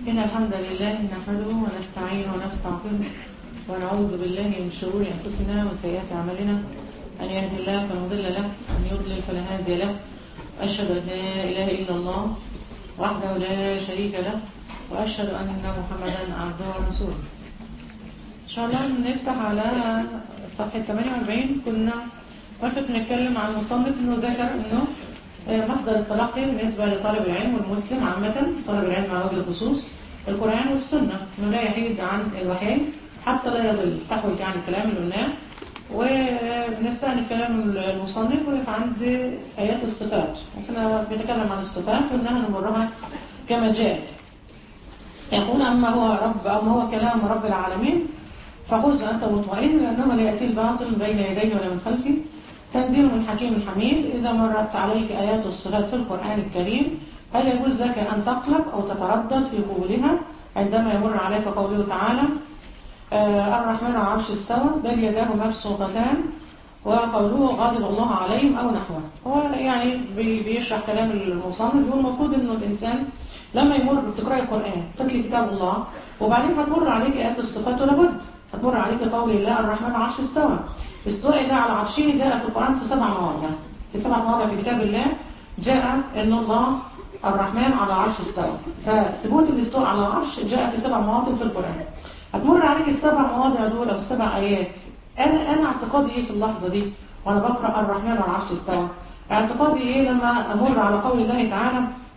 إن الحمد لله نحمده ونستعينه ونستغفره ونعوذ بالله من شرور أنفسنا وسيئات أعمالنا أن يهدي الله فلا مضل له أن يضلل فلا هادي له أشهد أن لا إله إلا الله وحده لا شريك له وأشهد أن محمدا عبده ورسوله إن شاء الله نفتح على صفحة 48 كنا وقفت نتكلم عن المصنف إنه ذكر إنه مصدر التلقي بالنسبة لطالب العلم والمسلم عامة طالب العلم على وجه الخصوص القرآن والسنة إنه لا يحيد عن الوحيين حتى لا يضل فحوك عن الكلام اللي قلناه وبنستأنف كلام المصنف وقف عند آيات الصفات احنا بنتكلم عن الصفات وإنها نمرها كما جاءت يقول أما هو رب أما هو كلام رب العالمين فخذ أنت مطمئن لأنه لا يأتي الباطل بين يديه ولا من خلفه تنزيل من حكيم حميد إذا مرت عليك آيات الصفات في القرآن الكريم هل يجوز لك أن تقلق أو تتردد في قبولها عندما يمر عليك قوله تعالى آه الرحمن على عرش استوى بل يداه مبسوطتان وقوله غضب الله عليهم أو نحوه هو يعني بيشرح كلام المصنف بيقول المفروض إنه الإنسان لما يمر بتقرأ القرآن تتلي كتاب الله وبعدين هتمر عليك آيات الصفات ولا بد هتمر عليك قول الله الرحمن على عرش استوى استواء الله على عرشه جاء في القرآن في سبع مواضع في سبع مواضع في كتاب الله جاء أن الله الرحمن على عرش استوى فثبوت الاستواء على العرش جاء في سبع مواطن في القرآن هتمر عليك السبع مواضع دول أو السبع آيات أنا أنا اعتقادي إيه في اللحظة دي وأنا بقرأ الرحمن على العرش استوى اعتقادي إيه لما أمر على قول الله تعالى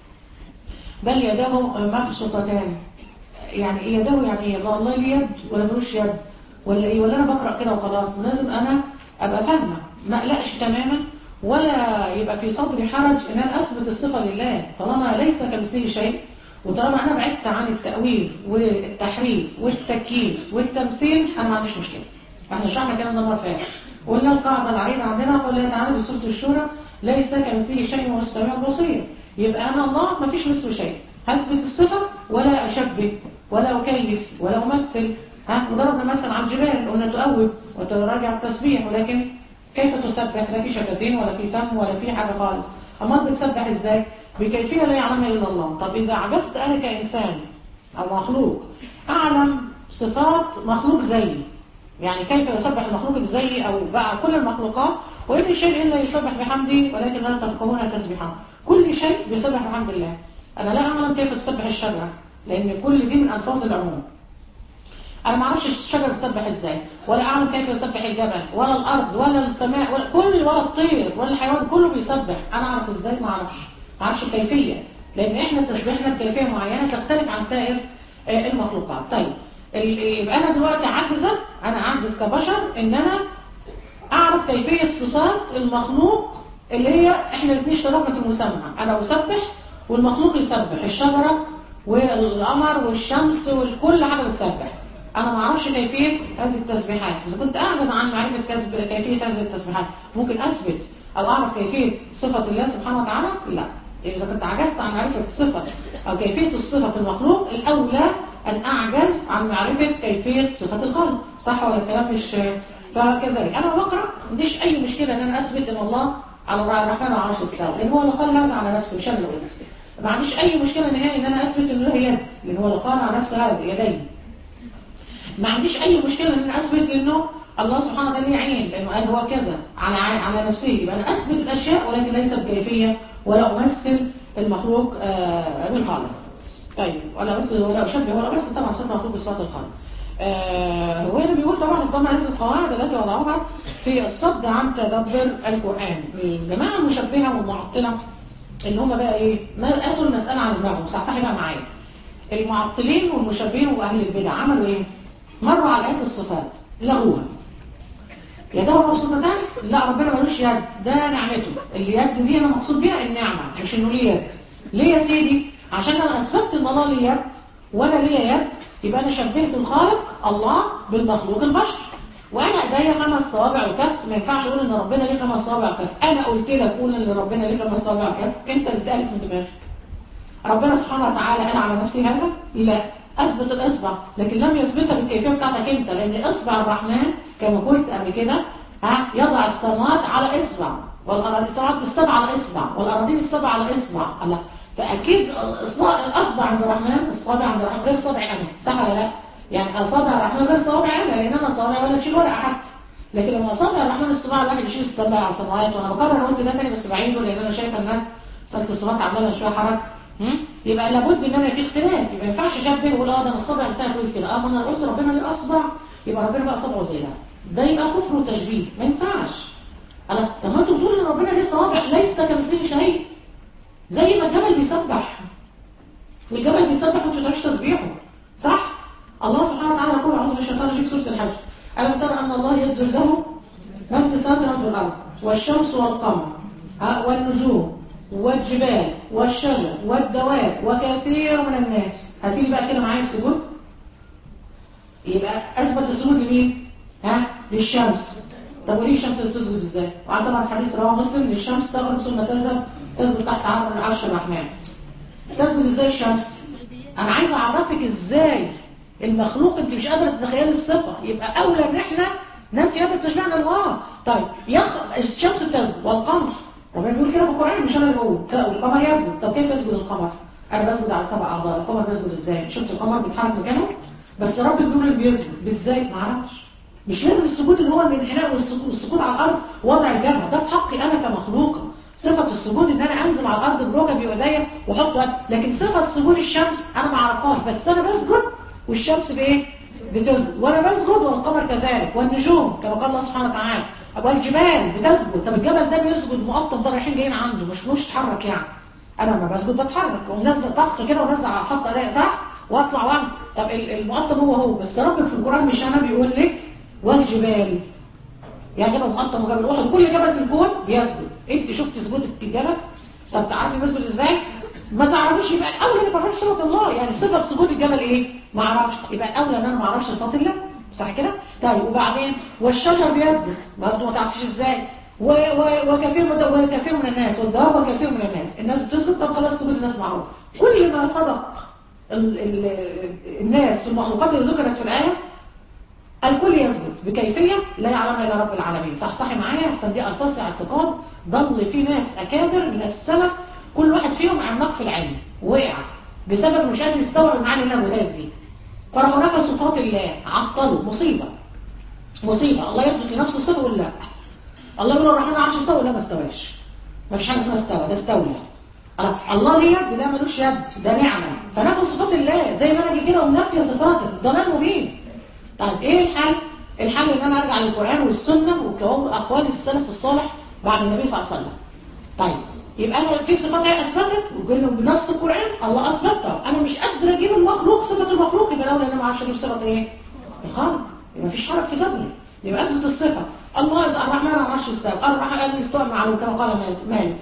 بل يداه مبسوطتان يعني إيه يداه يعني إيه الله الله ليه يد ولا ملوش يد ولا ايه ولا انا بقرا كده وخلاص لازم انا ابقى فاهمه ما اقلقش تماما ولا يبقى في صدري حرج ان انا اثبت الصفه لله طالما ليس كمثله شيء وطالما انا بعدت عن التاويل والتحريف والتكييف والتمثيل انا ما عنديش مشكله احنا شرحنا الكلام ده مره فاتت قلنا القاعده العريضه عندنا قال الله تعالى في سوره الشورى ليس كمثله شيء وهو السميع البصير يبقى انا الله ما فيش مثله شيء هثبت الصفه ولا اشبه ولا اكيف ولا امثل ها وضربنا مثلا على الجبال قلنا تؤوب وتراجع التسبيح ولكن كيف تسبح لا في شفتين ولا في فم ولا في حاجه خالص امال بتسبح ازاي بكيفيه لا يعلمها الا الله طب اذا عجزت انا كانسان او مخلوق اعلم صفات مخلوق زيي يعني كيف يسبح المخلوق زيي او بقى كل المخلوقات وان شيء الا يسبح بحمدي ولكن لا تفقهون تسبيحا كل شيء بيسبح بحمد الله انا لا اعلم كيف تسبح الشجره لان كل دي من الفاظ العموم انا ما اعرفش الشجره تسبح ازاي ولا اعلم كيف يسبح الجبل ولا الارض ولا السماء ولا كل ولا الطير ولا الحيوان كله بيسبح انا اعرف ازاي ما اعرفش ما اعرفش الكيفيه لان احنا تسبيحنا بكيفيه معينه تختلف عن سائر المخلوقات طيب يبقى انا دلوقتي عاجزه انا عاجز كبشر ان انا اعرف كيفيه صفات المخلوق اللي هي احنا الاثنين اشتركنا في المسمى انا اسبح والمخلوق يسبح الشجره والقمر والشمس وكل حاجه بتسبح انا ما اعرفش كيفيه هذه التسبيحات اذا كنت اعجز عن معرفه كيفيه هذه التسبيحات ممكن اثبت او اعرف كيفيه صفه الله سبحانه وتعالى لا اذا كنت عجزت عن معرفه صفه او كيفيه الصفه في المخلوق الاولى ان اعجز عن معرفه كيفيه صفه الخلق صح ولا الكلام مش فكذلك انا بقرا ما عنديش اي مشكله ان انا اثبت ان الله على الرحمن على العرش استوى لان هو اللي قال هذا على نفسه مش انا اللي قلت ما عنديش اي مشكله نهائي ان انا اثبت ان له يد لان هو اللي قال على نفسه هذا يدين ما عنديش اي مشكله ان انا اثبت انه الله سبحانه وتعالى ليه عين لانه قال هو كذا على على نفسه يبقى انا اثبت الاشياء ولكن ليس بكيفيه ولا امثل المخلوق آه بالخالق طيب ولا بس ولا اشبه ولا بس طبعا صفات المخلوق بصفات الخالق آه وهنا بيقول طبعا ضمن هذه القواعد التي وضعوها في الصد عن تدبر القران الجماعه المشبهه والمعطله اللي هم بقى ايه ما قاسوا المساله عن دماغهم صحصحي بقى معايا المعطلين والمشبهين واهل البدع عملوا ايه مروا على آيات الصفات لغوها يده مبسوطتان لا ربنا ملوش يد ده نعمته اليد دي انا مقصود بيها النعمه مش انه ليه يد ليه يا سيدي عشان انا اثبتت ان الله ليه يد ولا ليه يد يبقى انا شبهت الخالق الله بالمخلوق البشر وانا ايديا خمس صوابع وكف ما ينفعش اقول ان ربنا ليه خمس صوابع وكف انا قلت لك قول ان ربنا ليه خمس صوابع وكف انت اللي بتالف من دماغك ربنا سبحانه وتعالى قال على نفسه هذا لا اثبت الاصبع لكن لم يثبتها بالكيفيه بتاعتك انت لان اصبع الرحمن كما قلت قبل كده ها يضع السماوات على اصبع والارض السماوات السبع على اصبع والاراضين السبع على اصبع الله فاكيد الص- الاصبع عند الرحمن الصابع عند الرحمن غير صابعي انا صح ولا لا؟ يعني اصابع الرحمن غير صوابعي انا لان انا صابعي ولا تشيل ورقه حتى لكن لما اصابع الرحمن الصباع الواحد يشيل السبع صباعات وانا بكرر انا قلت ده تاني بس بعيده لان انا شايفه الناس صلاه الصباعات عماله شويه حركه هم؟ يبقى لابد ان انا في اختلاف يبقى ما ينفعش شاب يقول اه ده انا الصبع بتاعي طويل كده اه ما انا قلت ربنا ليه اصبع يبقى ربنا بقى صبعه زي ده ده يبقى كفر وتشبيه ما ينفعش انا طب ما انتوا بتقولوا ان ربنا ليه صوابع ليس كمثله شيء زي ما الجبل بيسبح والجبل بيسبح وانتوا بتعرفوش تسبيحه صح الله سبحانه وتعالى يقول اعوذ بالله من الشيطان الرجيم في سوره الحج الم ترى ان الله يسجد له من في السماوات ومن في الارض والشمس والقمر ها، والنجوم والجبال والشجر والدواب وكثير من الناس هاتيلي بقى كده معايا السجود يبقى اثبت السجود لمين ها للشمس طب وليه الشمس تسجد ازاي وعن طبعا الحديث رواه مسلم ان الشمس تغرب ثم تذهب تثبت تحت عرش عرش الرحمن تثبت ازاي الشمس انا عايز اعرفك ازاي المخلوق انت مش قادره تتخيلي الصفه يبقى اولى ان احنا ننفي هذا التشبيه عن الله طيب يخ... الشمس بتسجد والقمر ربنا بيقول كده في القران مش انا اللي بقول لا، والقمر يسجد طب كيف يسجد القمر انا بسجد على سبع اعضاء القمر بيسجد ازاي شفت القمر بيتحرك مكانه بس رب بيقول اللي بيسجد ازاي ما اعرفش مش لازم السجود اللي هو الانحناء والسجود, والسجود على الارض وضع الجبهه ده في حقي انا كمخلوقه صفه السجود ان انا انزل على الارض بركبي وايديا واحط وجهي لكن صفه سجود الشمس انا ما اعرفهاش بس انا بسجد والشمس بايه بتسجد وانا بسجد والقمر كذلك والنجوم كما قال الله سبحانه وتعالى والجبال بتسجد طب الجبل ده بيسجد مقطم ده رايحين جايين عنده مش مش يتحرك يعني انا لما بسجد بتحرك ونازله طخ كده ونازله على خط اداء صح واطلع واعمل طب ال- المقطم هو هو بس ربك في القران مش انا بيقول لك والجبال يعني جبل مقطم وجبل احد كل جبل في الكون بيسجد انت شفت سجود الجبل طب تعرفي بيسجد ازاي ما تعرفيش يبقى الاولى ما تعرفش صفه الله يعني صفه سجود الجبل ايه ما اعرفش يبقى الاولى ان انا ما اعرفش صفات الله صح كده طيب وبعدين والشجر بيسجد برضه ما تعرفيش ازاي و و وكثير من وكثير من الناس والدواب وكثير من الناس الناس بتسجد طب خلاص سجود الناس معروف كل ما صدق ال ال الناس في المخلوقات اللي ذكرت في الايه الكل يثبت بكيفية لا يعلمها إلا رب العالمين صح صحي معايا احسن دي أساس اعتقاد ضل في ناس أكابر من السلف كل واحد فيهم عملاق في العلم وقع بسبب مش قادر يستوعب معاني الله الولاد دي فراحوا نفى صفات الله عطلوا مصيبة مصيبة الله يثبت لنفسه صفة ولا لا الله يقول الرحمن على العرش استوى ولا ما استواش ما فيش حاجة اسمها استوى ده استولى الله ليه يد ده ملوش يد ده نعمة فنفوا صفات الله زي ما انا اجي كده اقوم نافيه صفاته ضلال مبين طيب ايه الحل؟ الحل ان انا ارجع للقران والسنه واقوال السلف الصالح بعد النبي صلى الله عليه وسلم. طيب يبقى انا في صفات هي اثبتت وقلنا بنص القران الله اثبتها انا مش قادر اجيب المخلوق صفه المخلوق يبقى الاولى ان انا ما اعرفش اجيب صفه ايه؟ الخالق يبقى مفيش حرج في صدري يبقى اثبت الصفه الله الرحمن على العرش استوى الرحمن الاستواء معلوم كما قال مالك مالك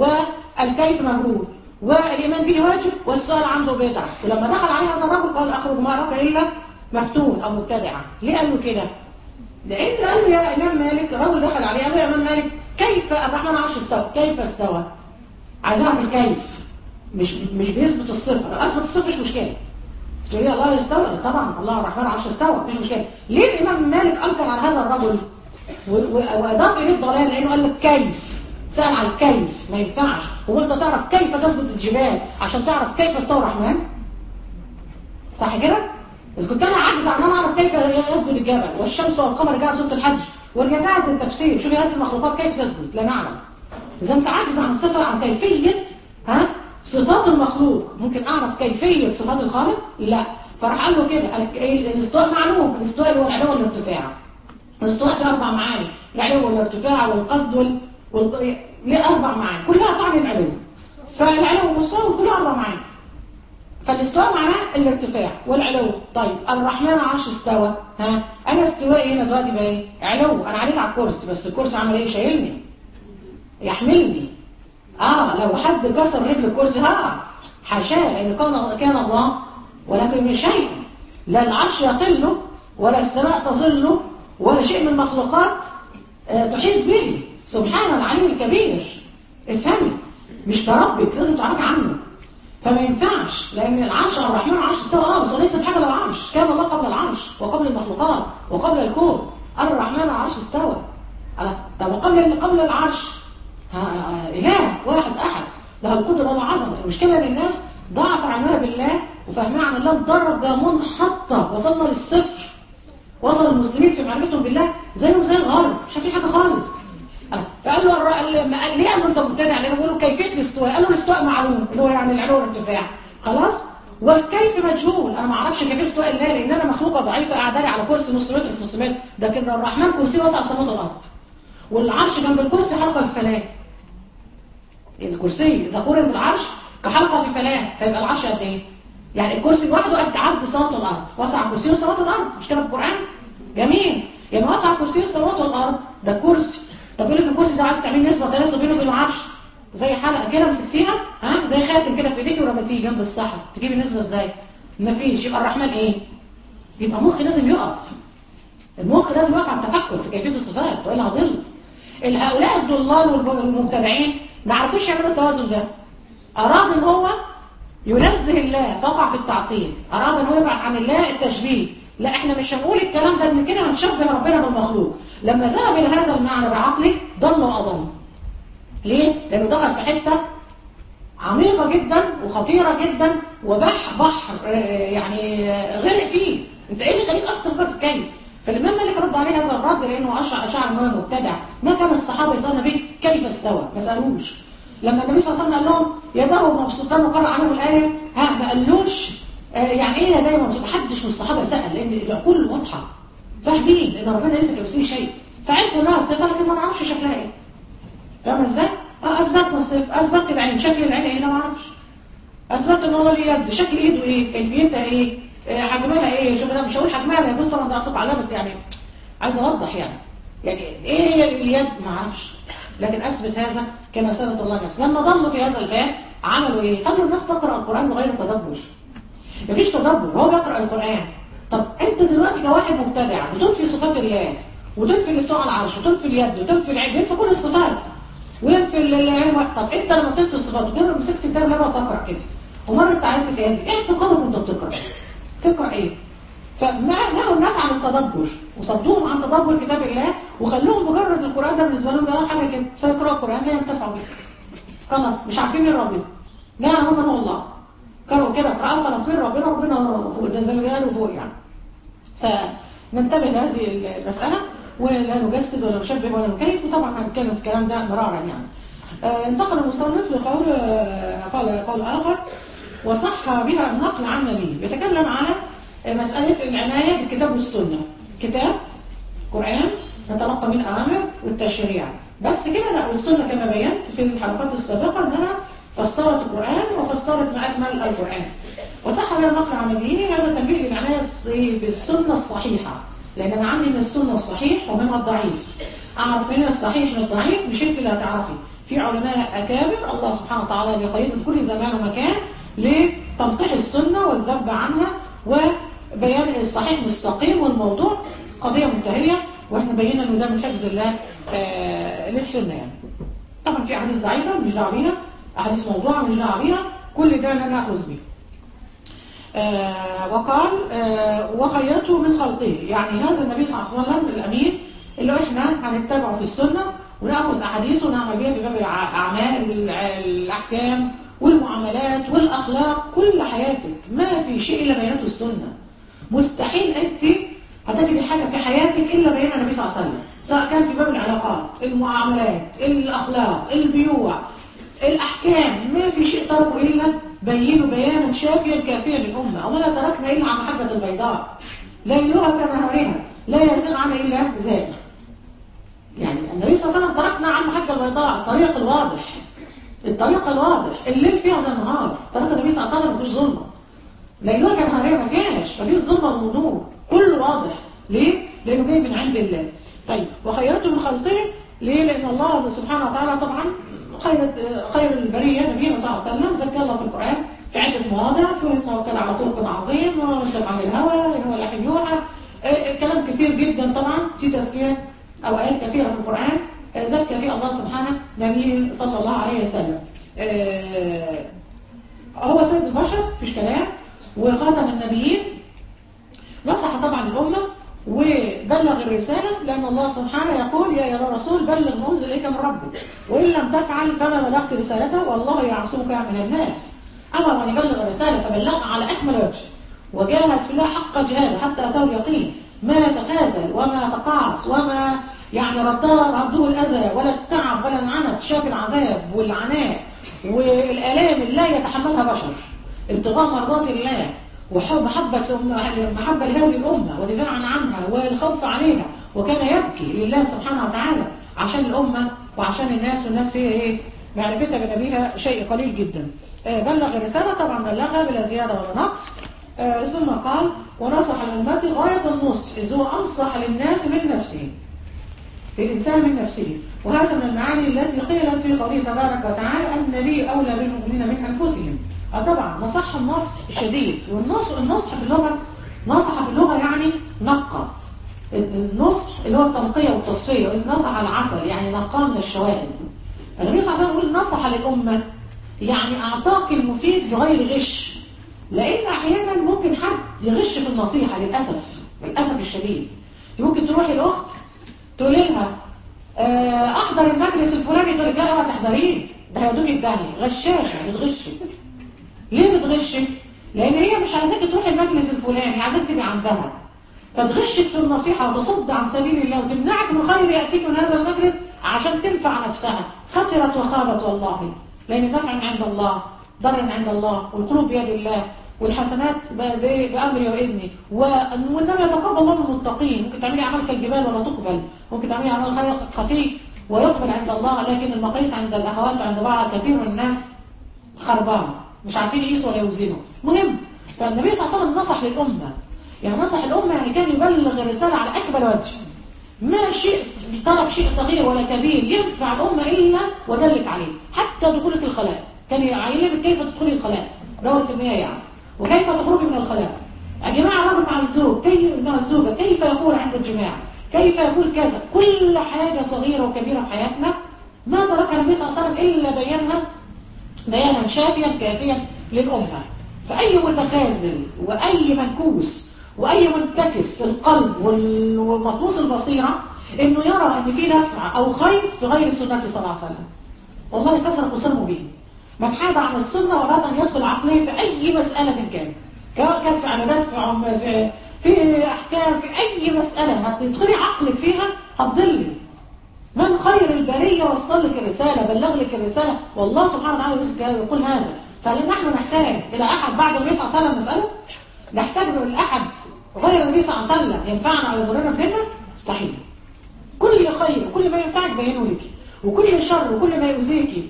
والكيف مجهول والايمان به واجب والسؤال عنده بدعه ولما دخل عليه هذا الرجل قال اخرج ما اراك الا مفتون او مبتدعا ليه قال له كده لان قال له يا امام مالك الرجل دخل عليه قال له يا امام مالك كيف الرحمن عرش استوى كيف استوى عايز اعرف الكيف مش مش بيثبت الصفه لو اثبت الصفه مش مشكله تقول لي الله يستوى طبعا الله الرحمن عرش استوى مفيش مشكله ليه الامام مالك انكر على هذا الرجل و- و- واضاف اليه الضلال لانه قال لك كيف سال عن الكيف ما ينفعش وقلت تعرف كيف تثبت الجبال عشان تعرف كيف استوى الرحمن صح كده إذا كنت أنا عاجز عن أن أعرف كيف يسجد الجبل والشمس والقمر رجع سورة الحج ورجعت التفسير شوفي هذه المخلوقات كيف تسجد لا نعلم إذا أنت عاجز عن صفة عن كيفية ها صفات المخلوق ممكن أعرف كيفية صفات الخالق لا فراح قال له كده ال- ال- الاستواء معلوم الاستواء اللي هو العلو والارتفاع الاستواء فيه أربع معاني العلو والارتفاع والقصد وال... وال... ليه أربع معاني كلها تعني العلو فالعلو والمستوى كلها أربع معاني فالاستواء معناه الارتفاع والعلو طيب الرحمن على العرش استوى ها انا استوائي هنا دلوقتي بقى ايه علو انا عليت على الكرسي بس الكرسي عمل ايه شايلني يحملني اه لو حد كسر رجل الكرسي ها حاشاه لان كان كان الله ولكن من شيء لا العرش يقل ولا السماء تظل ولا شيء من المخلوقات آه، تحيط به سبحان العلي الكبير افهمي مش تربك لازم تعرفي عنه فما ينفعش لان العرش على الرحمن عرش استوى اه بس هو ليس بحاجه للعرش كان الله قبل العرش وقبل المخلوقات وقبل الكون الرحمن على العرش استوى على- طب وقبل قبل العرش ها اله واحد احد لها القدره والعظمه المشكله ان الناس ضعف علمها بالله وفهمها عن الله لدرجه منحطه وصلنا للصفر وصل المسلمين في معرفتهم بالله زيهم زي الغرب مش عارفين حاجه خالص فقال له الر- قال ما قال ليه قال له انت مبتدع لان بيقول له كيفيه الاستواء قال له الاستواء معلوم اللي هو يعني العلو والارتفاع خلاص والكيف مجهول انا ما اعرفش كيف استواء الله لان انا مخلوقه ضعيفه قاعده لي على كرسي نص متر في نص متر لكن الرحمن كرسي وسع السماوات والارض والعرش جنب الكرسي حلقه في فلاه الكرسي اذا قرن بالعرش كحلقه في فلاه فيبقى العرش قد ايه؟ يعني الكرسي لوحده قد عرض السماوات والارض وسع كرسي السماوات والارض مش كده في القران؟ جميل يعني وسع كرسي السماوات والارض ده كرسي طب يقول لك الكرسي ده عايز تعمل نسبه تناسب بينه وبين العرش زي حلقه كده مسكتيها ها زي خاتم كده في ايديك ورميتيه جنب الصحن تجيبي النسبه ازاي؟ مفيش يبقى الرحمن ايه؟ يبقى مخي لازم يقف المخ لازم يقف على التفكر في كيفيه الصفات والا هضل هؤلاء الضلال والمبتدعين ما عرفوش يعملوا التوازن ده اراد ان هو ينزه الله فوقع في التعطيل اراد ان هو يبعد عن الله التشبيه لا احنا مش هنقول الكلام ده ان كده هنشبه ربنا بالمخلوق لما ذهب الى هذا المعنى بعقله ضل واضل ليه؟ لانه دخل في حته عميقه جدا وخطيره جدا وبحر بحر آه، يعني آه، غرق فيه انت ايه اللي يخليك اصلا تفكر في كيف فالامام مالك رد عليه هذا الرد لانه اشعر اشعر ان هو مبتدع ما كان الصحابه يسالون به كيف استوى ما سالوش لما النبي صلى الله عليه وسلم قال لهم يداه مبسوطان وقرأ عنهم الايه ها ما قالوش آه، يعني ايه يداه مبسوطه محدش من الصحابه سال لان العقول واضحه فاهمين ان ربنا ليس كمثله شيء فعرفوا انها صفه لكن ما نعرفش شكلها ايه فاهم ازاي؟ اه اثبتنا الصفه اثبت العين شكل العين ايه انا ما اعرفش اثبت ان الله ليه يد شكل ايده ايه كيفيتها ايه آه، حجمها ايه شوف انا مش هقول حجمها لا يجوز طبعا ده اطلق عليها بس يعني عايز اوضح يعني يعني ايه هي اليد ما اعرفش لكن اثبت هذا كما ثبت الله نفسه لما ضلوا في هذا الباب عملوا ايه خلوا الناس تقرا القران بغير تدبر مفيش تدبر هو بيقرا القران طب انت دلوقتي كواحد مبتدع بتنفي صفات الله وتنفي الاستواء على العرش وتنفي اليد وتنفي العين بينفي كل الصفات وينفي العلم طب انت لما تنفي الصفات وتجرب مسكت الكتاب مره تقرا كده ومره تعالى في يدك ايه اعتقادك وانت بتقرا تقرا ايه فما نهوا الناس عن التدبر وصدوهم عن تدبر كتاب الله وخلوهم مجرد القران ده بالنسبه لهم ده حاجه كده فيقراوا القران لا ينتفعوا به خلاص مش عارفين مين ربنا لا هم هو الله قرأوا كده قرأوا خلاص مين ربنا ربنا فوق ده زي ما قالوا فوق يعني فننتبه لهذه المسألة ولا نجسد ولا نشبه ولا نكيف وطبعا هنتكلم في الكلام ده مرارا يعني آه، انتقل المصنف لقول آه، قال قول آخر وصح بها النقل عن النبي بيتكلم على آه، مسألة العناية بالكتاب والسنة كتاب قرآن نتلقى من أوامر والتشريع بس كده لا والسنة كما بينت في الحلقات السابقة أنها فسرت القرآن وفسرت ما أكمل القرآن وصح بها النقل عن النبي هذا تنبيه للعناية الص- بالسنة الصحيحة لأن أنا عندي من السنة الصحيح ومن الضعيف أعرف من الصحيح من الضعيف مش أنت اللي هتعرفي في علماء أكابر الله سبحانه وتعالى بيقيدهم في كل زمان ومكان لتلقيح السنة والذب عنها وبيان الصحيح من السقيم والموضوع قضية منتهية واحنا بينا انه ده من حفظ الله آه للسنة يعني طبعا في احاديث ضعيفة مش دعوة بيها احاديث موضوعة مش دعوة بيها كل ده انا ناخذ بيه آه وقال آه وخيرته من خلقه يعني هذا النبي صلى الله عليه وسلم الأمين اللي احنا هنتبعه في السنة وناخذ أحاديثه ونعمل بيها في باب الأعمال الع- الأحكام والمعاملات والأخلاق كل حياتك ما في شيء إلا بيانته السنة مستحيل أنت هتجدي حاجة في حياتك إلا بيانها النبي صلى الله عليه وسلم سواء كان في باب العلاقات المعاملات الأخلاق البيوع الأحكام ما في شيء تركه إلا بينه بيانا شافيا كافيا للأمة وما تركنا إلا عن محبة البيضاء ليلها كنهارها لا يزيغ عنها إلا زاد يعني النبي صلى الله عليه وسلم تركنا عن محبة البيضاء الطريق الواضح الطريق الواضح الليل فيها زي النهار طريق النبي صلى الله عليه وسلم ما فيهوش ظلمة ليلها كنهارها ما فيهاش ما فيش ظلمة ونور كله واضح ليه؟ لأنه جاي من عند الله طيب وخيرته من خلقه ليه؟ لأن الله سبحانه وتعالى طبعا خير خير البرية نبينا صلى الله عليه وسلم زكى الله في القرآن في عدة مواضع في توكل على طرق عظيم واشتق عن الهوى إن هو لحن يوحى آه، كلام كتير جدا طبعا في تزكية أو آيات كثيرة في القرآن آه، زكى فيه الله سبحانه نبيه صلى الله عليه وسلم آه، هو سيد البشر مفيش كلام وخاتم النبيين نصح طبعا الأمة وبلغ الرسالة لأن الله سبحانه يقول يا أيها الرسول بلغ ما أنزل إليك من ربك وإن لم تفعل فما بلغت رسالته والله يعصمك من الناس أمر أن يبلغ الرسالة فبلغها على أكمل وجه وجاهد في الله حق جهاده حتى أتاه اليقين ما تخاذل وما تقاعس وما يعني رده رده الأذى ولا التعب ولا العنت شاف العذاب والعناء والآلام لا يتحملها بشر ابتغاء مرضات الله وحب محبة محبة لهذه الأمة ودفاعا عنها والخوف عليها وكان يبكي لله سبحانه وتعالى عشان الأمة وعشان الناس والناس فيها إيه معرفتها بنبيها شيء قليل جدا آه بلغ الرسالة طبعا بلغها بلا زيادة ولا نقص آه ثم قال ونصح الأمة غاية النصح إذ هو أنصح للناس من نفسه للإنسان من نفسه وهذا من المعاني التي قيلت في قوله تبارك وتعالى النبي أولى بالمؤمنين من أنفسهم اه طبعا نصح النصح شديد والنصح النصح في اللغة نصح في اللغة يعني نقى النصح اللي هو التنقية والتصفية نصح العسل يعني نقاه من الشوائب فالنبي صلى الله عليه وسلم يقول نصح للأمة يعني أعطاك المفيد بغير غش لأن أحيانا ممكن حد يغش في النصيحة للأسف للأسف الشديد ممكن تروحي الأخت تقولي لها أحضر المجلس الفلاني تقول لك لا اوعى تحضريه ده هيودوكي في داهية غشاشة بتغشي ليه بتغشك؟ لأن هي مش عايزاك تروحي المجلس الفلاني عايزاك تبقي عندها فتغشك في النصيحة وتصد عن سبيل الله وتمنعك من خير يأتيك من هذا المجلس عشان تنفع نفسها خسرت وخابت والله لأن النفع من عند الله ضر من عند الله والقلوب بيد الله والحسنات بأمري وإذني وإنما يتقبل الله من المتقين ممكن تعملي أعمال كالجبال ولا تقبل ممكن تعملي أعمال خير خفي ويقبل عند الله لكن المقاييس عند الأخوات وعند بعض كثير من الناس خربانه مش عارفين يقيسوا ولا يوزنوا مهم فالنبي صلى الله عليه وسلم نصح للأمة يعني نصح الأمة يعني كان يبلغ الرسالة على أكبر وجه ما شيء طلب شيء صغير ولا كبير ينفع الأمة إلا ودلك عليه حتى دخولك الخلاء كان يعلمك كيف تدخلي الخلاء دورة المياه يعني وكيف تخرجي من الخلاء يا جماعة الرجل مع الزوج كيف مع الزوجة كيف يقول عند الجماع كيف يقول كذا كل حاجة صغيرة وكبيرة في حياتنا ما تركها النبي صلى الله عليه وسلم إلا بيانها بيانا شافيا كافيا للأمة فأي متخاذل وأي منكوس وأي منتكس القلب ومطموس البصيرة إنه يرى أن في نفع أو خير في غير سنته صلى الله عليه وسلم والله كسر قصر مبين من حاد عن السنة وأراد أن يدخل عقليه في أي مسألة كان كان في عبادات في, عم في في أحكام في أي مسألة هتدخلي عقلك فيها هتضلي من خير البرية وصل لك الرسالة بلغ لك الرسالة والله سبحانه وتعالى يقول هذا فهل نحن نحتاج إلى أحد بعد النبي صلى الله عليه وسلم نسأله؟ نحتاج إلى أحد غير النبي صلى الله عليه وسلم ينفعنا أو يضرنا في ديننا؟ مستحيل كل خير وكل ما ينفعك بينه لك وكل شر وكل ما يؤذيك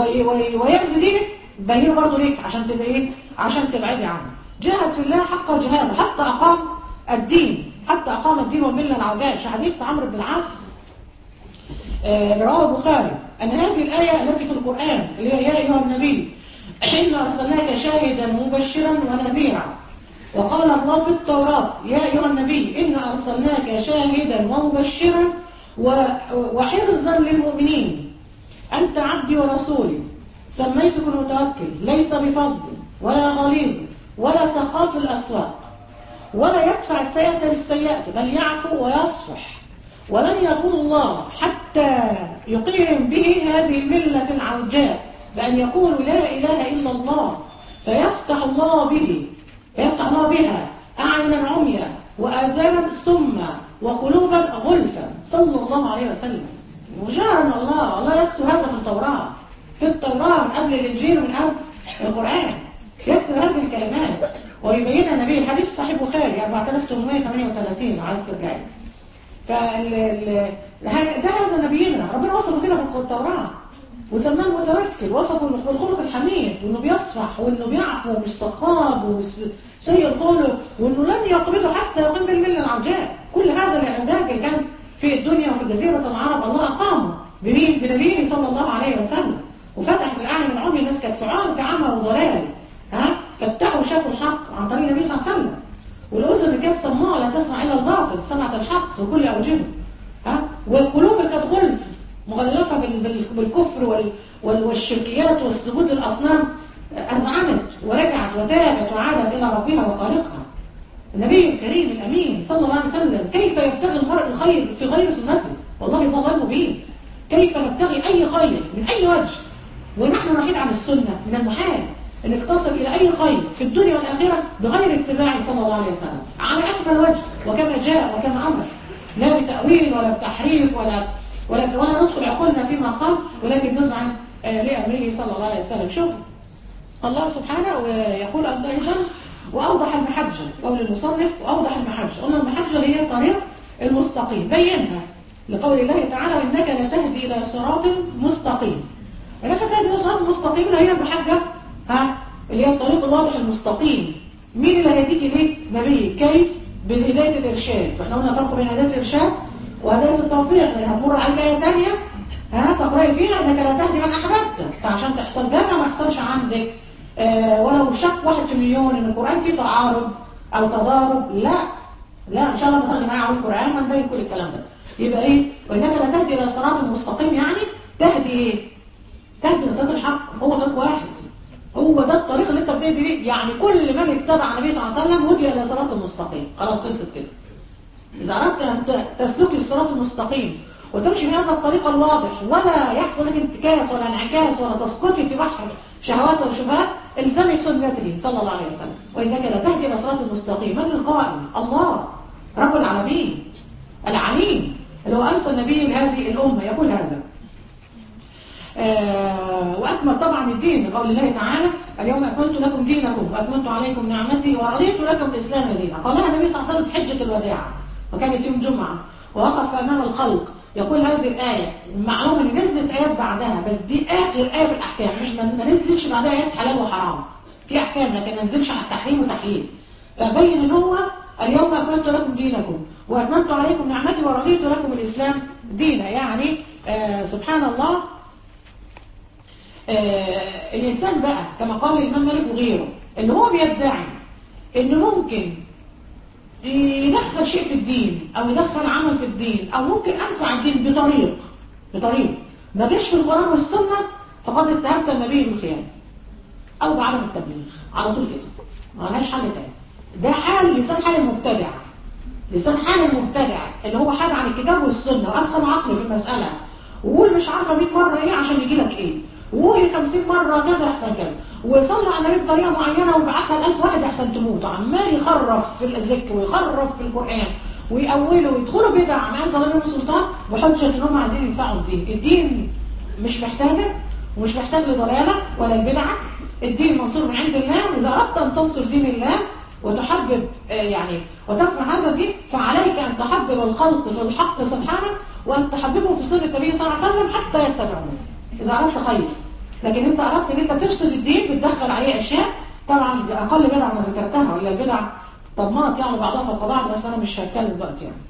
ويأذي دينك بينه برضه ليك عشان تبقى ايه؟ عشان تبعدي عنه جاهد في الله حق جهاده حتى أقام الدين حتى أقام الدين وملة العوجاج حديث عمرو بن العاص رواه البخاري أن هذه الآية التي في القرآن اللي هي يا أيها النبي إنا أرسلناك شاهدا مبشرا ونذيرا وقال الله في التوراة يا أيها النبي إنا أرسلناك شاهدا ومبشرا وحرزا للمؤمنين أنت عبدي ورسولي سميتك المتوكل ليس بفظ ولا غليظ ولا سخاف الأسواق ولا يدفع السيئة بالسيئة بل يعفو ويصفح ولن يقول الله حتى يقيم به هذه الملة العوجاء بأن يقولوا لا إله إلا الله فيفتح الله به فيفتح الله بها أعينا عميا وآذانا سما وقلوبا غلفا صلى الله عليه وسلم وجعلنا الله الله يكتب هذا في التوراة في التوراة قبل الإنجيل من قبل القرآن يكتب هذه الكلمات ويبينها النبي الحديث صحيح بخاري 4838 عايز ترجعي فال ده هذا نبينا ربنا وصفه كده في التوراة وسماه المتوكل وصفه بالخلق الحميد وانه بيصفح وانه بيعفو ومش سخاب ومش سيء الخلق وانه لن يقبضه حتى يقيم بالمله العوجاء كل هذا الاعوجاج اللي كان في الدنيا وفي جزيره العرب الله اقامه بمين بنبيه صلى الله عليه وسلم وفتح بالاعين العمي الناس كانت في عام في عمى وضلال ها فتحوا شافوا الحق عن طريق النبي صلى الله عليه وسلم والاذن اللي كانت صماء لا تسمع الا الباطل سمعت الحق وكل اوجهه ها والقلوب اللي كانت غلف مغلفه بالكفر والشركيات والسجود للاصنام أذعنت ورجعت وتابت وعادت إلى ربها وخالقها النبي الكريم الامين صلى الله عليه وسلم كيف يبتغي المرء الخير في غير سنته والله ده غير مبين كيف نبتغي اي خير من اي وجه ونحن رايحين عن السنه من المحال انك تصل الى اي خير في الدنيا والاخره بغير اتباعه صلى الله عليه وسلم على اكمل وجه وكما جاء وكما امر لا بتاويل ولا بتحريف ولا ولا ولا ندخل عقولنا فيما قال ولكن نذعن آه، لامره صلى الله عليه وسلم شوفوا الله سبحانه ويقول ايضا واوضح المحجه قول المصنف واوضح المحجه قلنا المحجه اللي هي الطريق المستقيم بينها لقول الله تعالى انك لتهدي الى صراط مستقيم انك تهدي الى صراط مستقيم اللي هي المحجه ها اللي هي الطريق الواضح المستقيم مين اللي هيديك ليه نبي كيف بهدايه الارشاد واحنا قلنا فرق بين هدايه الارشاد وهدايه التوفيق لان هتمر عليك ايه ثانيه ها تقراي فيها انك لا تهدي من احببت فعشان تحصل جمع ما يحصلش عندك آه ولو شك واحد في مليون ان القران فيه تعارض او تضارب لا لا ان شاء الله بتاخدي معايا على القران هنبين كل الكلام ده يبقى ايه وانك لا تهدي الى صراط مستقيم يعني تهدي ايه تهدي لطريق الحق هو طريق واحد هو ده الطريق اللي انت بتهدي بيه يعني كل من اتبع النبي صلى الله عليه وسلم هدي الى صراط المستقيم خلاص خلصت كده اذا اردت ان ت- تسلكي الصراط المستقيم وتمشي بهذا الطريق الواضح ولا يحصل لك انتكاس ولا انعكاس ولا تسقطي في بحر شهوات وشبهات الزمي سنته صلى الله عليه وسلم وانك لا تهدي الى صراط المستقيم من القائم الله رب العالمين العليم اللي هو ارسل نبي لهذه الامه يقول هذا آه واكمل طبعا الدين بقول الله تعالى اليوم اكملت لكم دينكم واتممت عليكم نعمتي ورضيت لكم الاسلام دينا قالها النبي صلى الله عليه وسلم في حجه الوداع وكانت يوم جمعه ووقف امام الخلق يقول هذه الايه معلومه ان نزلت ايات بعدها بس دي اخر ايه في الاحكام مش ما ما نزلتش بعدها ايات حلال وحرام في احكام لكن ما نزلش على التحريم وتحليل فبين ان هو اليوم اكملت لكم دينكم واتممت عليكم نعمتي ورضيت لكم الاسلام دينا يعني آه سبحان الله آه الإنسان بقى كما قال الإمام مالك وغيره إن هو بيدعي إن ممكن يدخل شيء في الدين أو يدخل عمل في الدين أو ممكن أنفع الدين بطريق بطريق ما جاش في القرآن والسنة فقد اتهمت النبي بالخيانة أو بعدم التبليغ على طول كده ما لهاش حل تاني ده حال لسان حال المبتدع لسان حال المبتدع اللي هو حال عن الكتاب والسنة وأدخل عقل في المسألة وقول مش عارفة 100 مرة إيه عشان يجي لك إيه وقول 50 مرة كذا أحسن كذا وصلى على النبي بطريقة معينة وبعتها ل 1000 واحد أحسن تموت عمال يخرف في الذكر ويخرف في القرآن ويأولوا ويدخلوا بدع ما أنزل الله من سلطان بحجة إن هم عايزين ينفعوا الدين الدين مش محتاجك ومش محتاج لضلالك ولا لبدعك الدين منصور من عند الله وإذا أردت أن تنصر دين الله وتحبب آه يعني وترفع هذا الدين فعليك أن تحبب الخلق في الحق سبحانه وأن تحببه في سنة النبي صلى الله عليه وسلم حتى يتبعونه إذا أردت خير لكن أنت أردت أن أنت تفسد الدين بتدخل عليه أشياء طبعا دي أقل بدعة ما ذكرتها ولا البدع طماط يعني بعضها فوق بعض بس أنا مش هتكلم دلوقتي يعني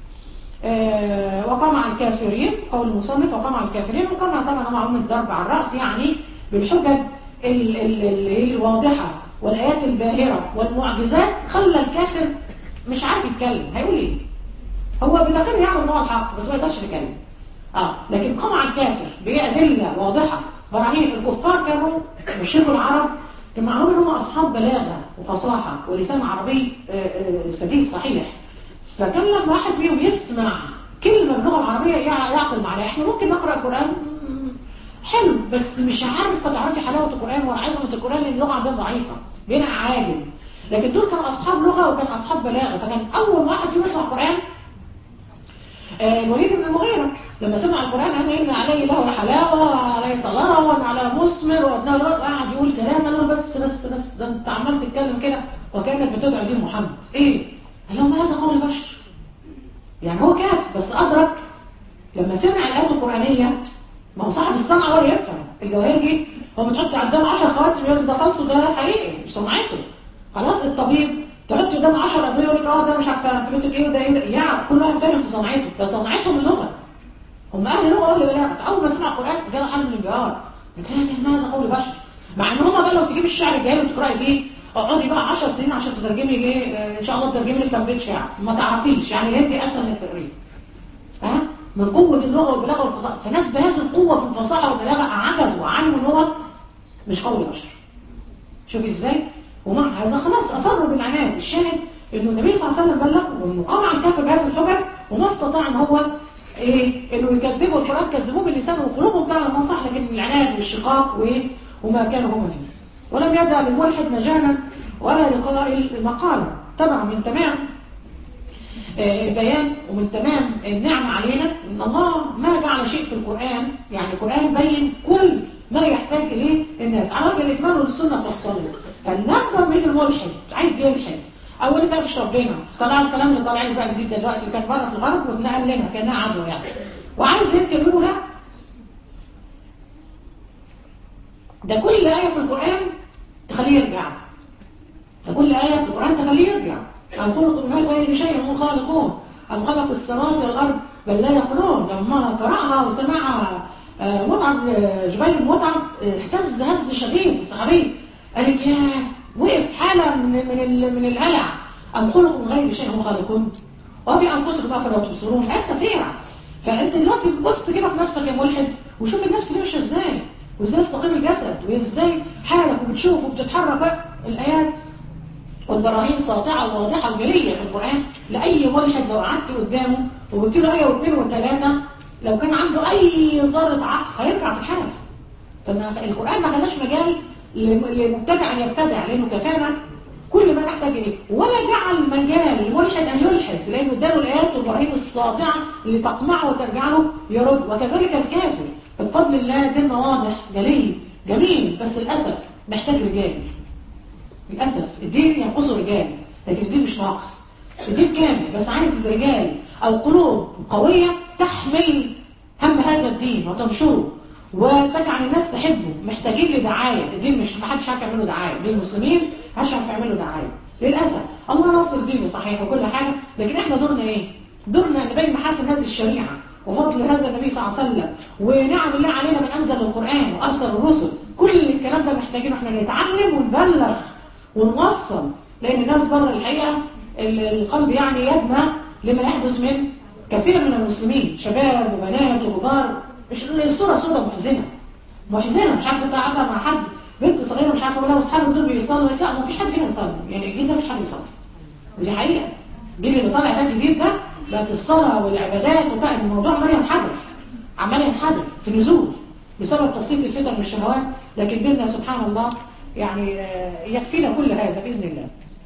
آه وقام على الكافرين قول المصنف وقام على الكافرين وقام طبعا معهم الضرب على الرأس يعني بالحجج ال ال ال الواضحة والآيات الباهرة والمعجزات خلى الكافر مش عارف يتكلم هيقول ايه هو بداخله يعمل نوع الحق بس ما يقدرش يتكلم اه لكن قام على الكافر بأدلة واضحة براهين الكفار كانوا مشركوا العرب كان معلوم ان هم اصحاب بلاغه وفصاحه ولسان عربي آه، آه، سديد صحيح فكان لما واحد فيهم يسمع كلمه باللغه العربيه يع- يعقل معناها احنا ممكن نقرا القران مم، حلو بس مش عارفه تعرفي حلاوه القران ولا عظمه القران لان اللغه عندنا ضعيفه بينا عاجم لكن دول كانوا اصحاب لغه وكان اصحاب بلاغه فكان اول واحد فيهم يسمع القران آه، الوليد بن المغيرة لما سمع القرآن قال إن عليه له حلاوة وعليه طلاوة وعلى مثمر وأدناه الوقت قاعد يقول كلام قال له بس بس بس ده أنت عمال تتكلم كده وكأنك بتدعي دين محمد إيه؟ قال لهم هذا قول البشر يعني هو كافر بس أدرك لما سمع الآيات القرآنية ما هو صاحب السمع ولا يفهم الجواهرجي هو بتحط قدام 10 خواتم يقول ده فالصو ده حقيقي مش سمعته خلاص الطبيب تحط قدام 10 ادويه يقول لك اه ده مش عارفه انتبيوتيك ايه وده ايه ده يعني كل واحد فاهم في صنعته فصنعتهم اللغه هم اهل لغه ولا بلاغه فاول ما سمع القران جاله حاله من الانبهار لكن كان هذا قول بشر مع ان هم بقى لو تجيب الشعر الجاهلي وتقراي فيه اقعدي بقى 10 سنين عشان تترجمي ايه آه، ان شاء الله تترجمي لك كام بيت شعر ما تعرفيش يعني الهندي اسهل انك تقريه ها من قوه اللغه والبلاغه والفصاحه فناس بهذه القوه في الفصاحه والبلاغه عجزوا عنه ان هو مش قول بشر شوفي ازاي ومع هذا خلاص اصروا بالعناد الشاهد انه النبي صلى الله عليه وسلم بلغ وانه قمع الكافر بهذه الحجج وما استطاع ان هو ايه انه يكذبوا القران كذبوه باللسان وقلوبهم تعلم انه صح لكن العناد والشقاق وايه وما كانوا هم فيه ولم يدع للملحد مجانا ولا لقاء المقاله طبعا من تمام آه، البيان ومن تمام النعمة علينا ان الله ما جعل شيء في القرآن يعني القرآن بين كل ما يحتاج اليه الناس على وجه الاكمال والسنة فالصلوا فالنقدر من الملحد عايز يلحد او اللي كان في ربنا طلع الكلام اللي طالع لي بقى جديد دلوقتي اللي كان بره في الغرب واتنقل لنا كانها عدوى يعني وعايز ينكر يقول له لا ده كل آية في القرآن تخليه يرجع ده كل آية في القرآن تخليه يرجع أم خلقوا من غير شيء هم خالقون أم خلقوا السماوات والأرض بل لا يقولون لما قرأها وسمعها آه، متعب آه، جبير بن متعب آه، اهتز هز شديد الصحابي قال لك يا وقف حالة من من ال- من الهلع أم خلقوا من غير شيء هم خالقون وفي أنفسكم أفلا تبصرون آيات كثيرة فأنت دلوقتي بص كده في نفسك يا ملحد وشوف النفس دي ماشية ازاي وازاي يستقيم الجسد وازاي حالك وبتشوف وبتتحرك بقى الآيات والبراهين ساطعة وواضحة وجلية في القرآن لأي ملحد لو قعدت قدامه وقلت له آية واثنين وثلاثة لو كان عنده أي ذرة عقل هيرجع في الحال فالقرآن ما خلاش مجال لم- لمبتدع أن يبتدع لأنه كفانا كل ما نحتاج إليه ولا جعل مجال للملحد أن يلحد لأنه اداله الآيات والبراهين الساطعة اللي تقمعه وترجع له يرد وكذلك الكافر بفضل الله ديننا واضح جليل جميل بس للأسف محتاج رجال للأسف الدين ينقصه رجال لكن الدين مش ناقص الدين كامل بس عايز رجال أو قلوب قوية تحمل هم هذا الدين وتنشره وتجعل الناس تحبه محتاجين لدعاية الدين مش محدش عارف يعمله دعاية دين المسلمين محدش عارف يعمله دعاية للأسف الله ناصر دينه صحيح وكل حاجة لكن احنا دورنا ايه؟ دورنا نبين محاسن هذه الشريعة وفضل هذا النبي صلى الله عليه وسلم ونعم الله علينا من أنزل القرآن وأرسل الرسل كل الكلام ده محتاجين احنا نتعلم ونبلغ ونوصل لأن الناس بره الحقيقة ال- القلب يعني يدمى لما يحدث من كثير من المسلمين شباب وبنات وكبار مش الصورة صورة محزنة محزنة مش عارفة كنت قاعدة مع حد بنت صغيرة مش عارفة ولا اصحابي دول بيصلوا قالت لا ما فيش حد فينا بيصلي يعني الجيل ده مفيش حد بيصلي ودي حقيقة الجيل اللي طالع ده الجديد ده بقت الصلاة والعبادات وبقى الموضوع عمال ينحدر عمال ينحدر في نزول بسبب تسليط الفتن والشهوات لكن ديننا سبحان الله يعني آه، يكفينا كل هذا بإذن الله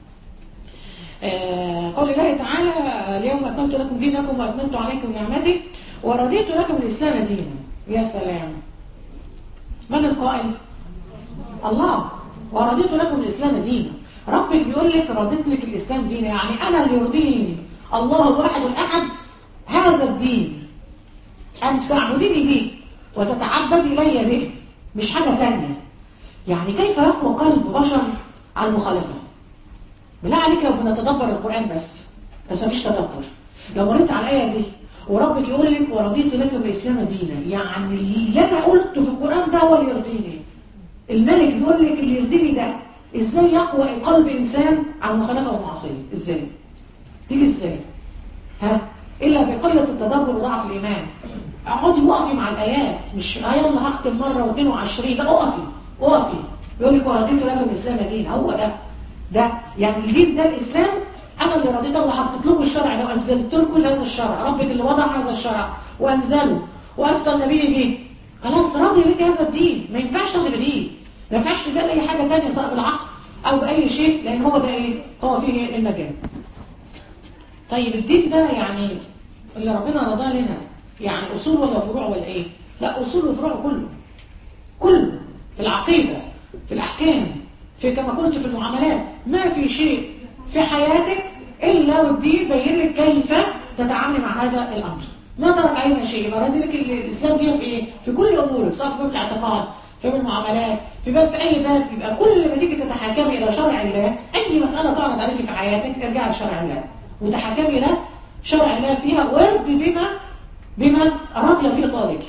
آه، قول الله تعالى آه، اليوم أكملت لكم دينكم وأتممت عليكم نعمتي ورضيت لكم الإسلام دينا يا سلام من القائل؟ الله ورضيت لكم الإسلام دينا ربك بيقول لك رضيت لك الإسلام دينا يعني أنا اللي يرضيني الله الواحد الأحد هذا الدين أن تعبديني به وتتعبدي إلي به مش حاجة تانية يعني كيف يقوى قلب بشر على المخالفة بالله عليك لو بنتدبر القرآن بس بس مفيش تدبر لو مريت على الآية دي وربك يقول لك ورضيت لك الإسلام دينا يعني اللي أنا قلته في القرآن ده هو اللي يرضيني الملك بيقول لك اللي يرضيني ده ازاي يقوى قلب انسان على المخالفه والمعصيه ازاي تيجي ازاي ها الا بقله التدبر وضعف الايمان اقعدي وقفي مع الايات مش آه يلا هختم مره و22 لا اقفي اقفي بيقول لك ورضيت لكم الاسلام دين هو ده ده يعني الدين ده الاسلام انا اللي رضيت الله حطيت لكم الشرع ده وانزلت لكم هذا الشرع ربك اللي وضع هذا الشرع وانزله وارسل نبيه به خلاص راضي بك هذا الدين ما ينفعش تاخدي بدين ما ينفعش تبقى اي حاجه ثانيه سواء بالعقل او باي شيء لان هو ده ايه هو فيه النجاه طيب الدين ده يعني اللي ربنا رضاه لنا يعني اصول ولا فروع ولا ايه لا اصول وفروع كله كله في العقيده في الاحكام في كما قلت في المعاملات ما في شيء في حياتك الا والدين بين لك كيف تتعاملي مع هذا الامر ما ترك علينا شيء يبقى رد لك الاسلام دي في ايه في كل امورك سواء في باب الاعتقاد في باب المعاملات في باب في اي باب يبقى كل ما تيجي تتحاكمي الى شرع الله اي مساله تعرض عليك في حياتك ارجعي لشرع الله وتحاكمي الى شرع الله فيها وارضي بما بما رضي به الله لك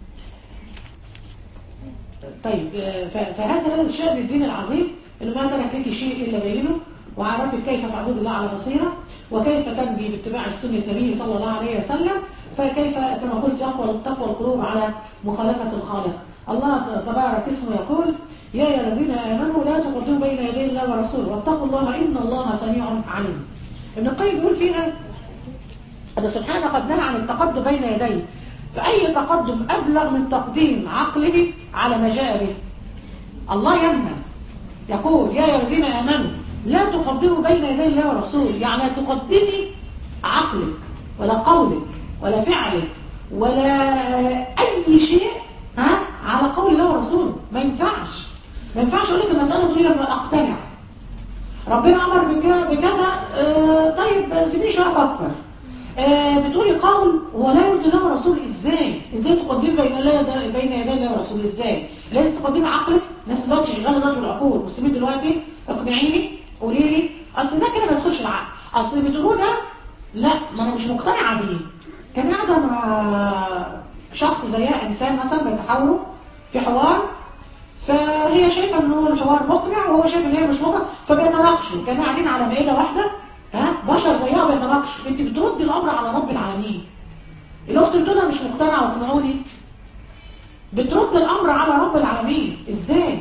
طيب فهذا هو الشأن الدين العظيم اللي ما ترك لك شيء الا بينه وعرفت كيف تعبد الله على بصيره وكيف تنجي باتباع السنه النبي صلى الله عليه وسلم فكيف كما قلت يقوى تقوى القلوب على مخالفه الخالق الله تبارك اسمه يقول يا أيها الذين آمنوا لا تقدموا بين يدي الله ورسوله واتقوا الله إن الله سميع عليم ابن القيم بيقول فيها أن سبحانه قد نهى عن التقدم بين يديه فأي تقدم أبلغ من تقديم عقله على ما جاء به الله ينهى يقول يا أيها الذين آمنوا لا تقدموا بين يدي الله ورسوله يعني لا تقدمي عقلك ولا قولك ولا فعلك ولا أي شيء ها على قول الله ورسوله ما ينفعش ما ينفعش أقول لك المسألة تقولي لما أقتنع ربنا أمر بك- بكذا آه طيب سيبيني شوية أفكر آه بتقولي قول ولا يرضي الله ورسوله ازاي ازاي تقدمي بين الله بين يدي الله ورسوله ازاي لازم تقدمي عقلك الناس دلوقتي شغاله دلوقتي بالعقول المسلمين دلوقتي اقنعيني قولي لي اصل ده كده ما يدخلش العقل اصل اللي بتقولوه ده لا ما انا مش مقتنعه بيه كان قاعده مع شخص زيها انسان مثلا بيتحاوروا في حوار فهي شايفه ان هو الحوار مقنع وهو شايف ان هي مش مقنع فبيتناقشوا كانوا قاعدين على مائده واحده ها بشر زيها بيتناقشوا انت بتردي الامر على رب العالمين الاخت بتقول انا مش مقتنعه واقنعوني بترد الامر على رب العالمين ازاي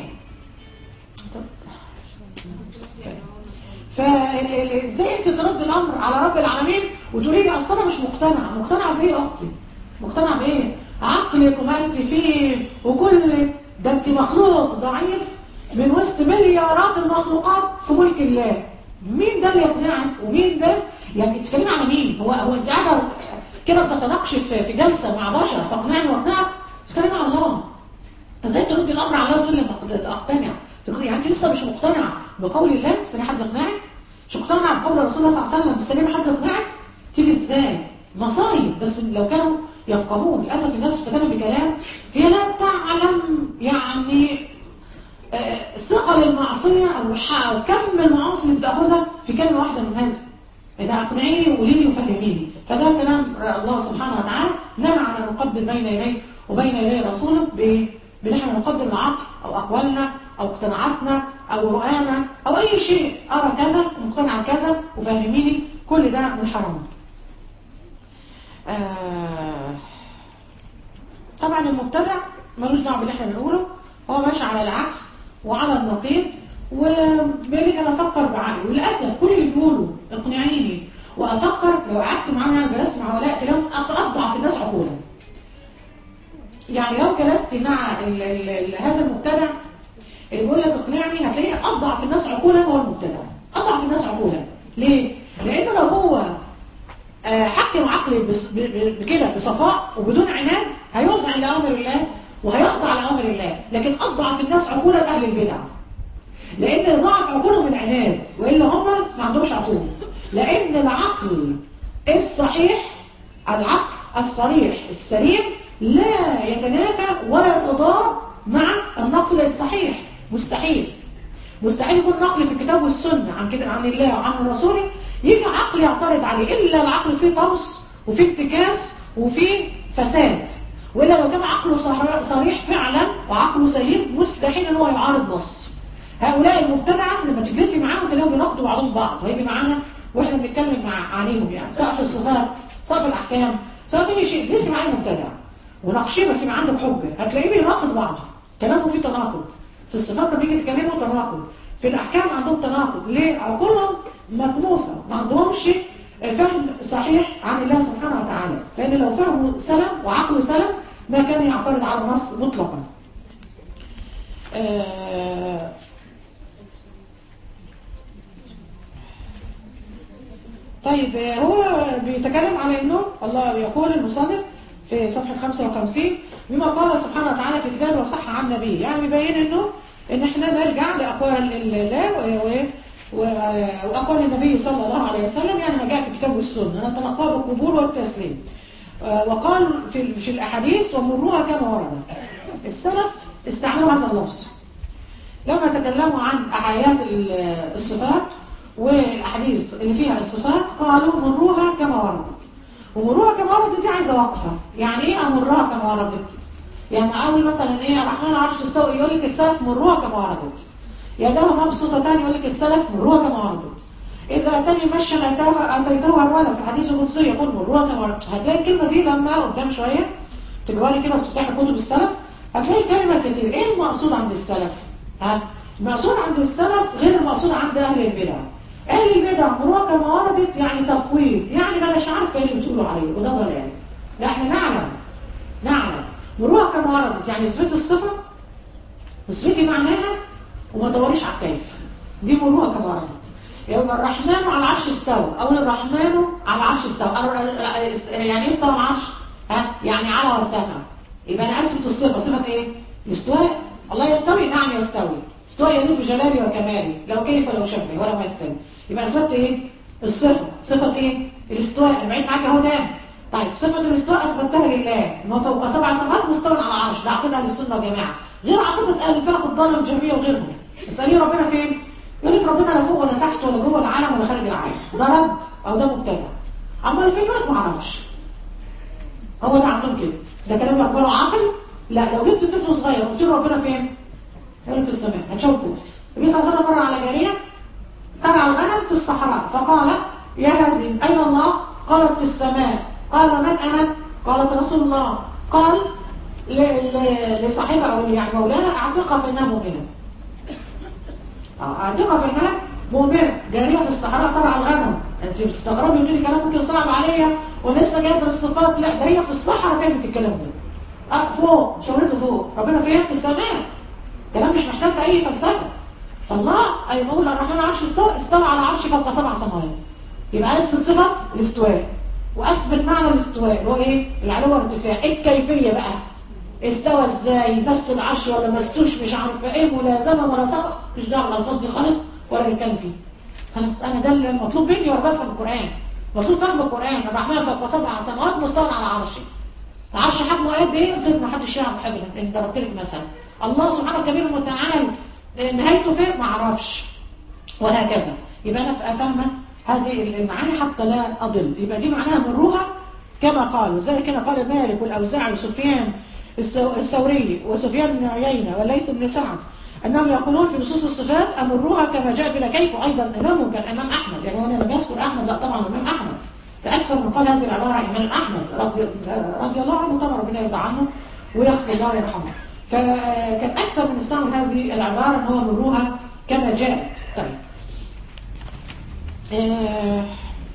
فازاي انت ترد الامر على رب العالمين وتقولي لي اصل انا مش مقتنعه مقتنعه بايه يا اختي مقتنعه بايه عقلك وما انت فيه وكل ده انت مخلوق ضعيف من وسط مليارات المخلوقات في ملك الله مين ده اللي يقنعك ومين ده يعني بتتكلمي على مين هو هو انت قاعده كده بتتناقشي في في جلسه مع بشر فاقنعني واقنعك بتتكلمي على الله ازاي تردي الامر على الله وتقولي لما اقتنع تقولي يعني انت لسه مش مقتنعه بقول الله مستني حد يقنعك مش مقتنعه بقول الرسول صلى الله عليه وسلم مستني حد يقنعك تيجي ازاي مصايب بس لو كانوا يفقهون للاسف الناس بتتكلم بكلام هي لا تعلم يعني آه، ثقل المعصيه او ح- أو كم المعاصي اللي بتاخذها في كلمه واحده من هذه إذا أقنعيني وقولي لي وفهميني فده كلام الله سبحانه وتعالى نهى عن أن نقدم بين يديه وبين يدي رسوله ب- بان احنا نقدم العقل أو أقوالنا أو اقتناعاتنا أو رؤانا أو أي شيء أرى كذا ومقتنع كذا وفهميني كل ده من حرام آه طبعا المبتدع ملوش دعوه باللي احنا بنقوله هو ماشي على العكس وعلى النقيض وبيجي انا افكر بعقلي وللاسف كل اللي بيقولوا اقنعيني وافكر لو قعدت معاهم يعني جلست مع هؤلاء كلام اضعف الناس عقولا يعني لو جلست مع ال ال ال هذا المبتدع اللي بيقول لك اقنعني هتلاقيه اضعف الناس عقولا هو المبتدع اضعف الناس عقولا ليه؟ لانه لو هو آه، حكم عقلي بس- ب- ب- بكده بصفاء وبدون عناد هيوزع لامر الله وهيخضع لامر الله لكن اضعف الناس عقولا اهل البدع لان ضعف عقولهم العناد والا هم ما عندهمش عقول لان العقل الصحيح العقل الصريح السليم لا يتنافى ولا يتضاد مع النقل الصحيح مستحيل مستحيل يكون نقل في الكتاب والسنة عن كده عن الله وعن رسوله يجي عقل يعترض عليه إلا العقل فيه طمس وفيه انتكاس وفيه فساد وإلا لو كان عقله صح- صريح فعلا وعقله سليم مستحيل ان هو يعارض نص هؤلاء المبتدعة لما تجلسي معاهم تلاقيهم بيناقضوا بعضهم بعض وهيجي معانا واحنا بنتكلم مع عليهم يعني سواء في الصفات سواء في الاحكام سواء في اي شيء جلسي معايا مبتدع وناقشيه بس يبقى عندك حجه هتلاقيه بيناقض بعضه كلامه فيه تناقض في الصفات لما يجي يتكلموا تناقض في الاحكام عندهم تناقض ليه عقولهم مكنوسه ما عندهمش فهم صحيح عن الله سبحانه وتعالى لان لو فهموا سلم وعقله سلم ما كان يعترض على النص مطلقا آه طيب آه، هو بيتكلم على انه الله يقول المصنف في صفحة 55 بما قال سبحانه وتعالى في كتابه وصح عن نبيه يعني بيبين انه ان احنا نرجع لاقوال الله و- و- و- واقوال النبي صلى الله عليه وسلم يعني ما جاء في الكتاب والسنه نتلقاه بالقبول والتسليم آه، وقال في في الاحاديث ومروها كما ورد السلف استعملوا هذا اللفظ لما تكلموا عن آيات ال- الصفات والأحاديث اللي فيها الصفات قالوا مروها كما وردت ومروها كما وردت دي عايزة وقفة يعني ايه أمرها كما وردت يعني أقول مثلا ايه الرحمن عرش استوى يقول لك السلف مروها كما وردت يداه مبسوطتان يقول لك السلف مروها كما وردت إذا أتاني مشا أتاها أتيته هرولا في الحديث القدسي يقول مروها كما وردت هتلاقي الكلمة دي لما قدام شوية تجوالي كده وتفتحي كتب السلف هتلاقي كلمة كتير ايه المقصود عند السلف ها المقصود عند السلف غير المقصود عند اهل البدع اهل البدع مروءه كما وردت يعني تفويض يعني ما اناش عارفه ايه اللي بتقولوا عليه وده ضلال لا احنا نعلم نعلم مروءه كما وردت يعني اثبتي الصفه اثبتي معناها وما تدوريش على الكيف دي مروءه كما وردت يبقى الرحمن على العرش استوى او الرحمن على العرش استوى يعني ايه استوى على العرش ها يعني على وارتفع يبقى انا اثبت الصفه صفه ايه الاستواء الله يستوي نعم يستوي استواء يليق بجلالي وكمالي لو كيف لو شبه ولا مثل يبقى اثبت ايه الصفه صفه ايه الاستواء انا بعيد معاك اهو ده طيب صفه الاستواء اثبتها لله ان هو فوق سبع سماوات مستوى على العرش ده عقيده اهل السنه والجماعه غير عقيده اهل الفرق الضاله الجميع وغيرهم اساليه ربنا فين يقول لك ربنا لا فوق ولا تحت ولا جوه العالم ولا خارج العالم ده رد او ده مبتدع اما فين يقول لك ما اعرفش هو ده عندهم كده ده كلام يقبله عقل لا لو جبت طفل صغير قلت له ربنا فين يقول لك في السماء هتشوفه النبي صلى الله عليه وسلم مر على جاريه ترعى الغنم في الصحراء فقال يا هذه اين الله قالت في السماء قال من انا قالت رسول الله قال لصاحبها او يعني مولاها اعتقها فانها مؤمنه اعتقها فانها مؤمنه جاريه في الصحراء ترعى الغنم انت بتستغربي وتقولي كلام ممكن صعب عليا ولسه جايه الصفات لا ده هي في الصحراء فهمت الكلام ده اه فوق شاورته فوق ربنا فين في السماء كلام مش محتاج اي فلسفه فالله اي مولى الرحمن عرش استوى استوى على عرش فوق سبع سماوات يبقى اثبت صفه الاستواء واثبت معنى الاستواء اللي هو ايه العلو والارتفاع ايه الكيفيه بقى استوى ازاي بس العرش ولا مسوش مش عارفه ايه ملازمه ولا سبق مش دعوه بالالفاظ دي خالص ولا نتكلم فيه خلاص انا ده اللي المطلوب مني وانا بفهم القران مطلوب فهم القران الرحمن فوق سبع سماوات مستوى على عرشه العرش حجمه قد ايه قلت لك ما حدش يعرف حجمه لان ضربت لك مثلا الله سبحانه الكبير المتعال نهايته فين ما اعرفش وهكذا يبقى انا فاهمه هذه المعاني حتى لا اضل يبقى دي معناها مروها كما قال وذلك كما قال مالك والاوزاعي وسفيان الثوري وسفيان بن عيينه وليس بن سعد انهم يقولون في نصوص الصفات امروها كما جاء بلا كيف ايضا امامه كان امام احمد يعني وانا لم يذكر احمد لا طبعا امام احمد فاكثر من قال هذه العباره امام احمد رضي, رضي الله عنه طبعا ربنا يرضى عنه ويغفر الله ويرحمه فكان اكثر من استعمل هذه العباره ان هو مروها كما جاءت طيب آه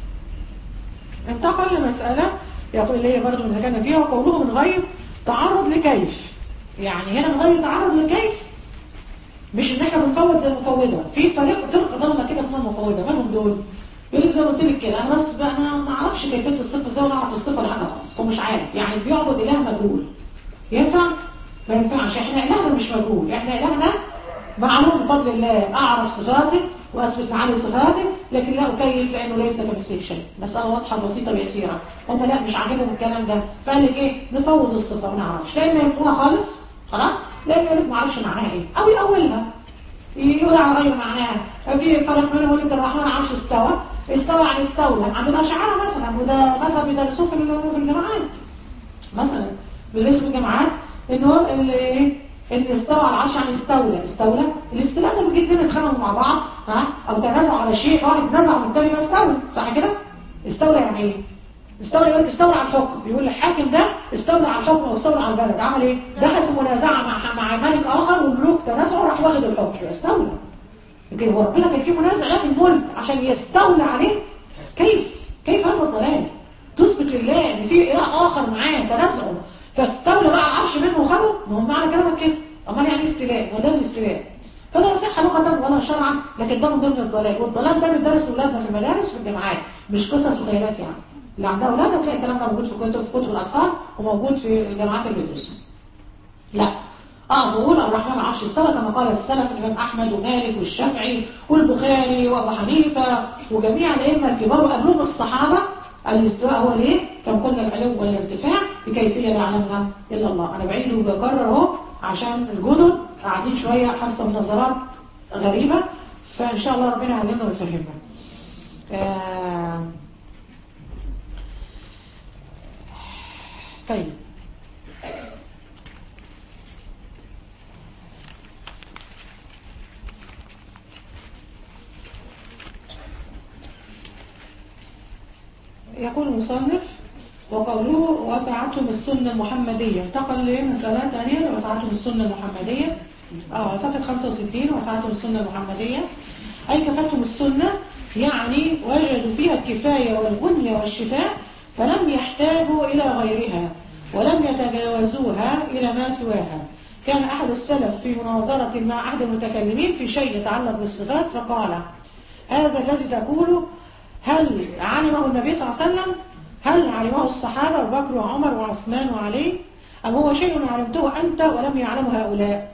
انتقل لمساله يقول اللي هي برضه من كان فيها وقوله من غير تعرض لكيف يعني هنا من غير تعرض لكيف مش ان احنا بنفوض زي المفوضه في فريق فرقه ضاله كده اسمها المفوضه مالهم دول يقول لك زي ما قلت لك كده انا بس بقى انا ما اعرفش كيفيه الصفه ازاي ولا اعرف الصفه ولا حاجه خالص هو مش عارف يعني بيعبد اله مجهول ينفع ما ينفعش احنا الهنا مش مجهول احنا الهنا معلوم بفضل الله اعرف صفاته واثبت معاني صفاته لكن لا اكيف لانه ليس كمثله شيء مساله واضحه بسيطه ويسيره هم لا مش عاجبهم الكلام ده فقال لك ايه نفوض الصفه ما نعرفش لا اما يقولها خالص خلاص لا اما يقول لك ما اعرفش معناها ايه او يأولها يقول على غير معناها في فرق منهم يقول لك الرحمن عرش استوى استوى يعني استولى عندنا شعارة مثلا وده مثلا بيدرسوه في الجامعات مثلا بيدرسوا في الجامعات انه ان استوى على العرش يعني استولى استولى الاستيلاء ده بيجي اتنين اتخانقوا مع بعض ها او تنازعوا على شيء فواحد نزع من التاني يبقى استولى صح كده استولى يعني ايه استولى يقول لك استولى على الحكم يقول الحاكم ده استولى على الحكم او استولى على البلد عمل ايه دخل في منازعه مع مع ملك اخر والملوك تنازعوا راح واخد الحكم يبقى استولى لكن هو ربنا كان في منازع في الملك عشان يستولى عليه كيف كيف هذا الضلال تثبت لله ان في اله اخر معاه تنازعه فاستولى بقى على العرش منه وخده ما هو معنى كلامك كده امال يعني استيلاء ولا الاستيلاء فلا يصح لغه ولا شرعا لكن ده من ضمن الضلال والضلال ده بندرس اولادنا في المدارس وفي الجامعات مش قصص وخيالات يعني اللي عندها اولاد هتلاقي الكلام ده موجود في كتب في كتب الاطفال وموجود في الجامعات اللي بيدرسوا لا اه فقول الرحمن عرش استوى كما قال السلف الامام احمد ومالك والشافعي والبخاري وابو حنيفه وجميع الائمه الكبار وقبلهم الصحابه الاستواء هو ليه؟ كم قلنا العلو والارتفاع بكيفيه لا يعلمها الا الله انا بعيد وبكرر اهو عشان الجدد قاعدين شويه حاسه بنظرات غريبه فان شاء الله ربنا يعلمنا ويفهمنا آه طيب يقول المصنف وقوله وسعتهم السنة المحمدية انتقل لمسألة ثانية وسعتهم السنة المحمدية اه صفحة 65 وسعتهم السنة المحمدية أي كفتهم السنة يعني وجدوا فيها الكفاية والغنية والشفاء فلم يحتاجوا إلى غيرها ولم يتجاوزوها إلى ما سواها كان أحد السلف في مناظرة مع أحد المتكلمين في شيء يتعلق بالصفات فقال هذا الذي تقوله هل علمه النبي صلى الله عليه وسلم هل علمه الصحابة أبو بكر وعمر وعثمان وعلي أم هو شيء علمته أنت ولم يعلمه هؤلاء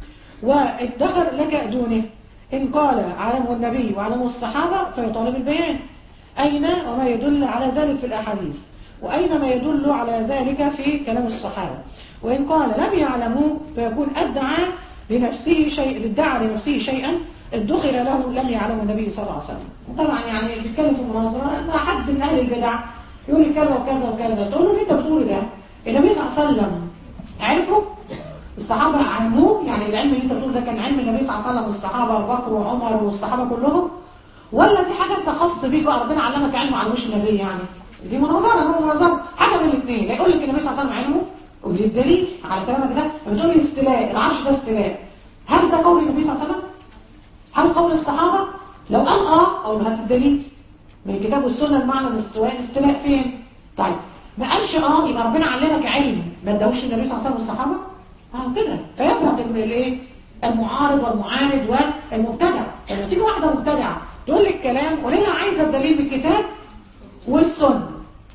وادخر لك دونه إن قال علمه النبي وعلمه الصحابة فيطالب البيان أين وما يدل على ذلك في الأحاديث وأين ما يدل على ذلك في كلام الصحابة وإن قال لم يعلموا فيكون أدعى لنفسه شيء ادعى لنفسه شيئا ادخر له لم يعلمه النبي صلى الله عليه وسلم طبعا يعني بيتكلم في مناظرة مع حد من أهل البدع يقول لي كذا وكذا وكذا تقول له اللي انت بتقوله ده النبي صلى الله عليه وسلم عرفه الصحابة علموه يعني العلم اللي انت بتقوله ده كان علم النبي صلى الله عليه وسلم والصحابة ابو بكر وعمر والصحابة كلهم ولا دي حاجة انت خاص بيك بقى ربنا علمك علم ما علموش النبي يعني دي مناظرة هو مناظرة حاجة من الاثنين لا يقول لك النبي صلى الله عليه وسلم علمه قول لي الدليل على كلامك ده لما تقول لي استلاء العرش ده استلاء هل ده قول النبي صلى الله عليه وسلم؟ هل قول الصحابة؟ لو قال اه اقول له هات الدليل من الكتاب والسنة المعنى الاستواء الاستلاء فين؟ طيب ما قالش اه يبقى ربنا علمك علم ما اداهوش النبي صلى الله عليه وسلم والصحابة؟ اه كده فيبهت الايه؟ المعارض والمعاند والمبتدع لما تيجي واحدة مبتدعة تقول لك كلام ولنا عايزة الدليل من الكتاب والسنة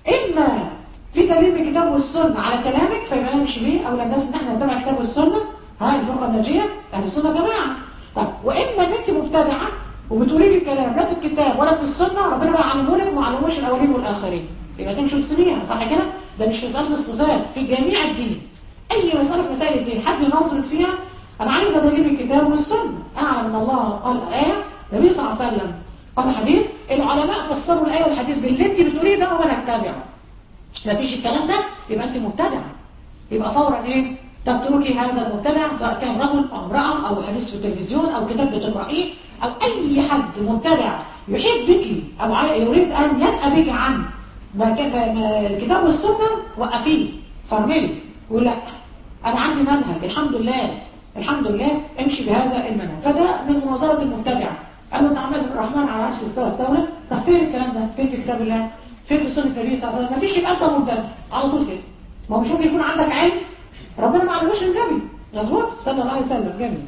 إما في دليل من الكتاب والسنة على كلامك فيبقى نمشي بيه أو للناس إن احنا نتبع الكتاب والسنة ها الفرقة الناجية يعني السنة جماعة طب وإما إن أنت مبتدعة وبتقولي لي الكلام لا في الكتاب ولا في السنة ربنا بقى علمهولك وما علموش الأولين والآخرين يبقى تمشي وتسميها صح كده؟ ده مش مسألة الصفات في جميع الدين أي مسألة في مسائل الدين حد يناصرك فيها أنا عايزة دليل من الكتاب والسنة أعلم أن الله قال آية النبي صلى الله عليه وسلم قال حديث العلماء فسروا الآية والحديث باللي أنت بتقوليه ده وأنا أتبعه ما فيش الكلام ده يبقى أنت مبتدعة يبقى فورا إيه تتركي هذا المبتدع سواء كان رجل أو امرأة أو حديث في التلفزيون أو كتاب بتقرأيه أو أي حد مبتدع يحيط بك أو يريد أن ينأى بك عن ما الكتاب والسنة وقفيه فرملي يقول لا أنا عندي منهج الحمد لله الحمد لله امشي بهذا المنهج فده من مناظرة المبتدع قال له تعمد الرحمن على عرش استوى استولى طب فين الكلام ده فين في كتاب الله فين في سنة النبي صلى الله عليه وسلم مفيش يبقى انت مبتدع على طول كده ما هو مش ممكن يكون عندك علم ربنا ما علموش النبي مظبوط صلى الله عليه وسلم جميل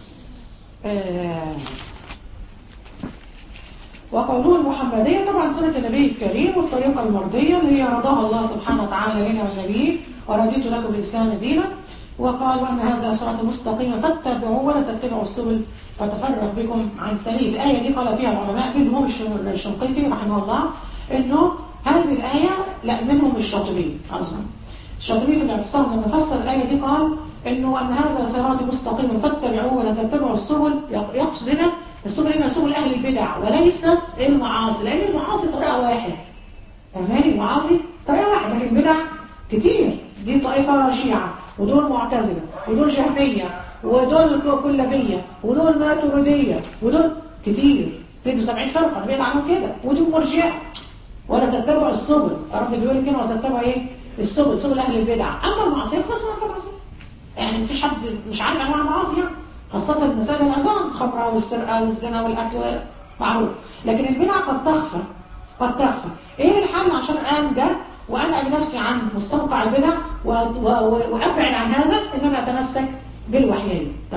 آه وقوله المحمدية طبعا سنة النبي الكريم والطريقة المرضية اللي هي رضاها الله سبحانه وتعالى لنا والنبي ورضيت لكم الإسلام دينا وقال وأن هذا صراط مستقيم فاتبعوه ولا تتبعوا السبل فتفرق بكم عن سبيل الآية دي قال فيها العلماء منهم الشنقيطي رحمه الله إنه هذه الآية لا منهم الشاطبي أصلا الشاطبي في الاعتصام لما فسر الآية دي قال إنه أن هذا صراط مستقيم فاتبعوه ولا تتبعوا السبل يقصد هنا السبل هنا سبل أهل البدع وليست المعاصي لأن المعاصي طريقة واحد فاهماني المعاصي طريقة واحدة لكن البدع كتير دي طائفة شيعة ودول معتزلة ودول جهمية ودول كلابية ودول ماتريدية ودول كتير 72 فرقة انا بقيت عنهم كده ودول مرجئة ولا تتبعوا السبل عرف اللي بيقول كده ولا تتبعوا ايه السبل سبل اهل البدع اما المعصية خلاص ما معصية يعني مفيش حد مش عارف انواع المعاصي خاصة مسائل العظام الخمرة والسرقة والزنا والاكل معروف لكن البدع قد تخفى قد تخفى ايه الحل عشان انجى وأنا بنفسي عن مستنقع البدع وأبعد عن هذا إن أنا أتمسك بالوحيين طيب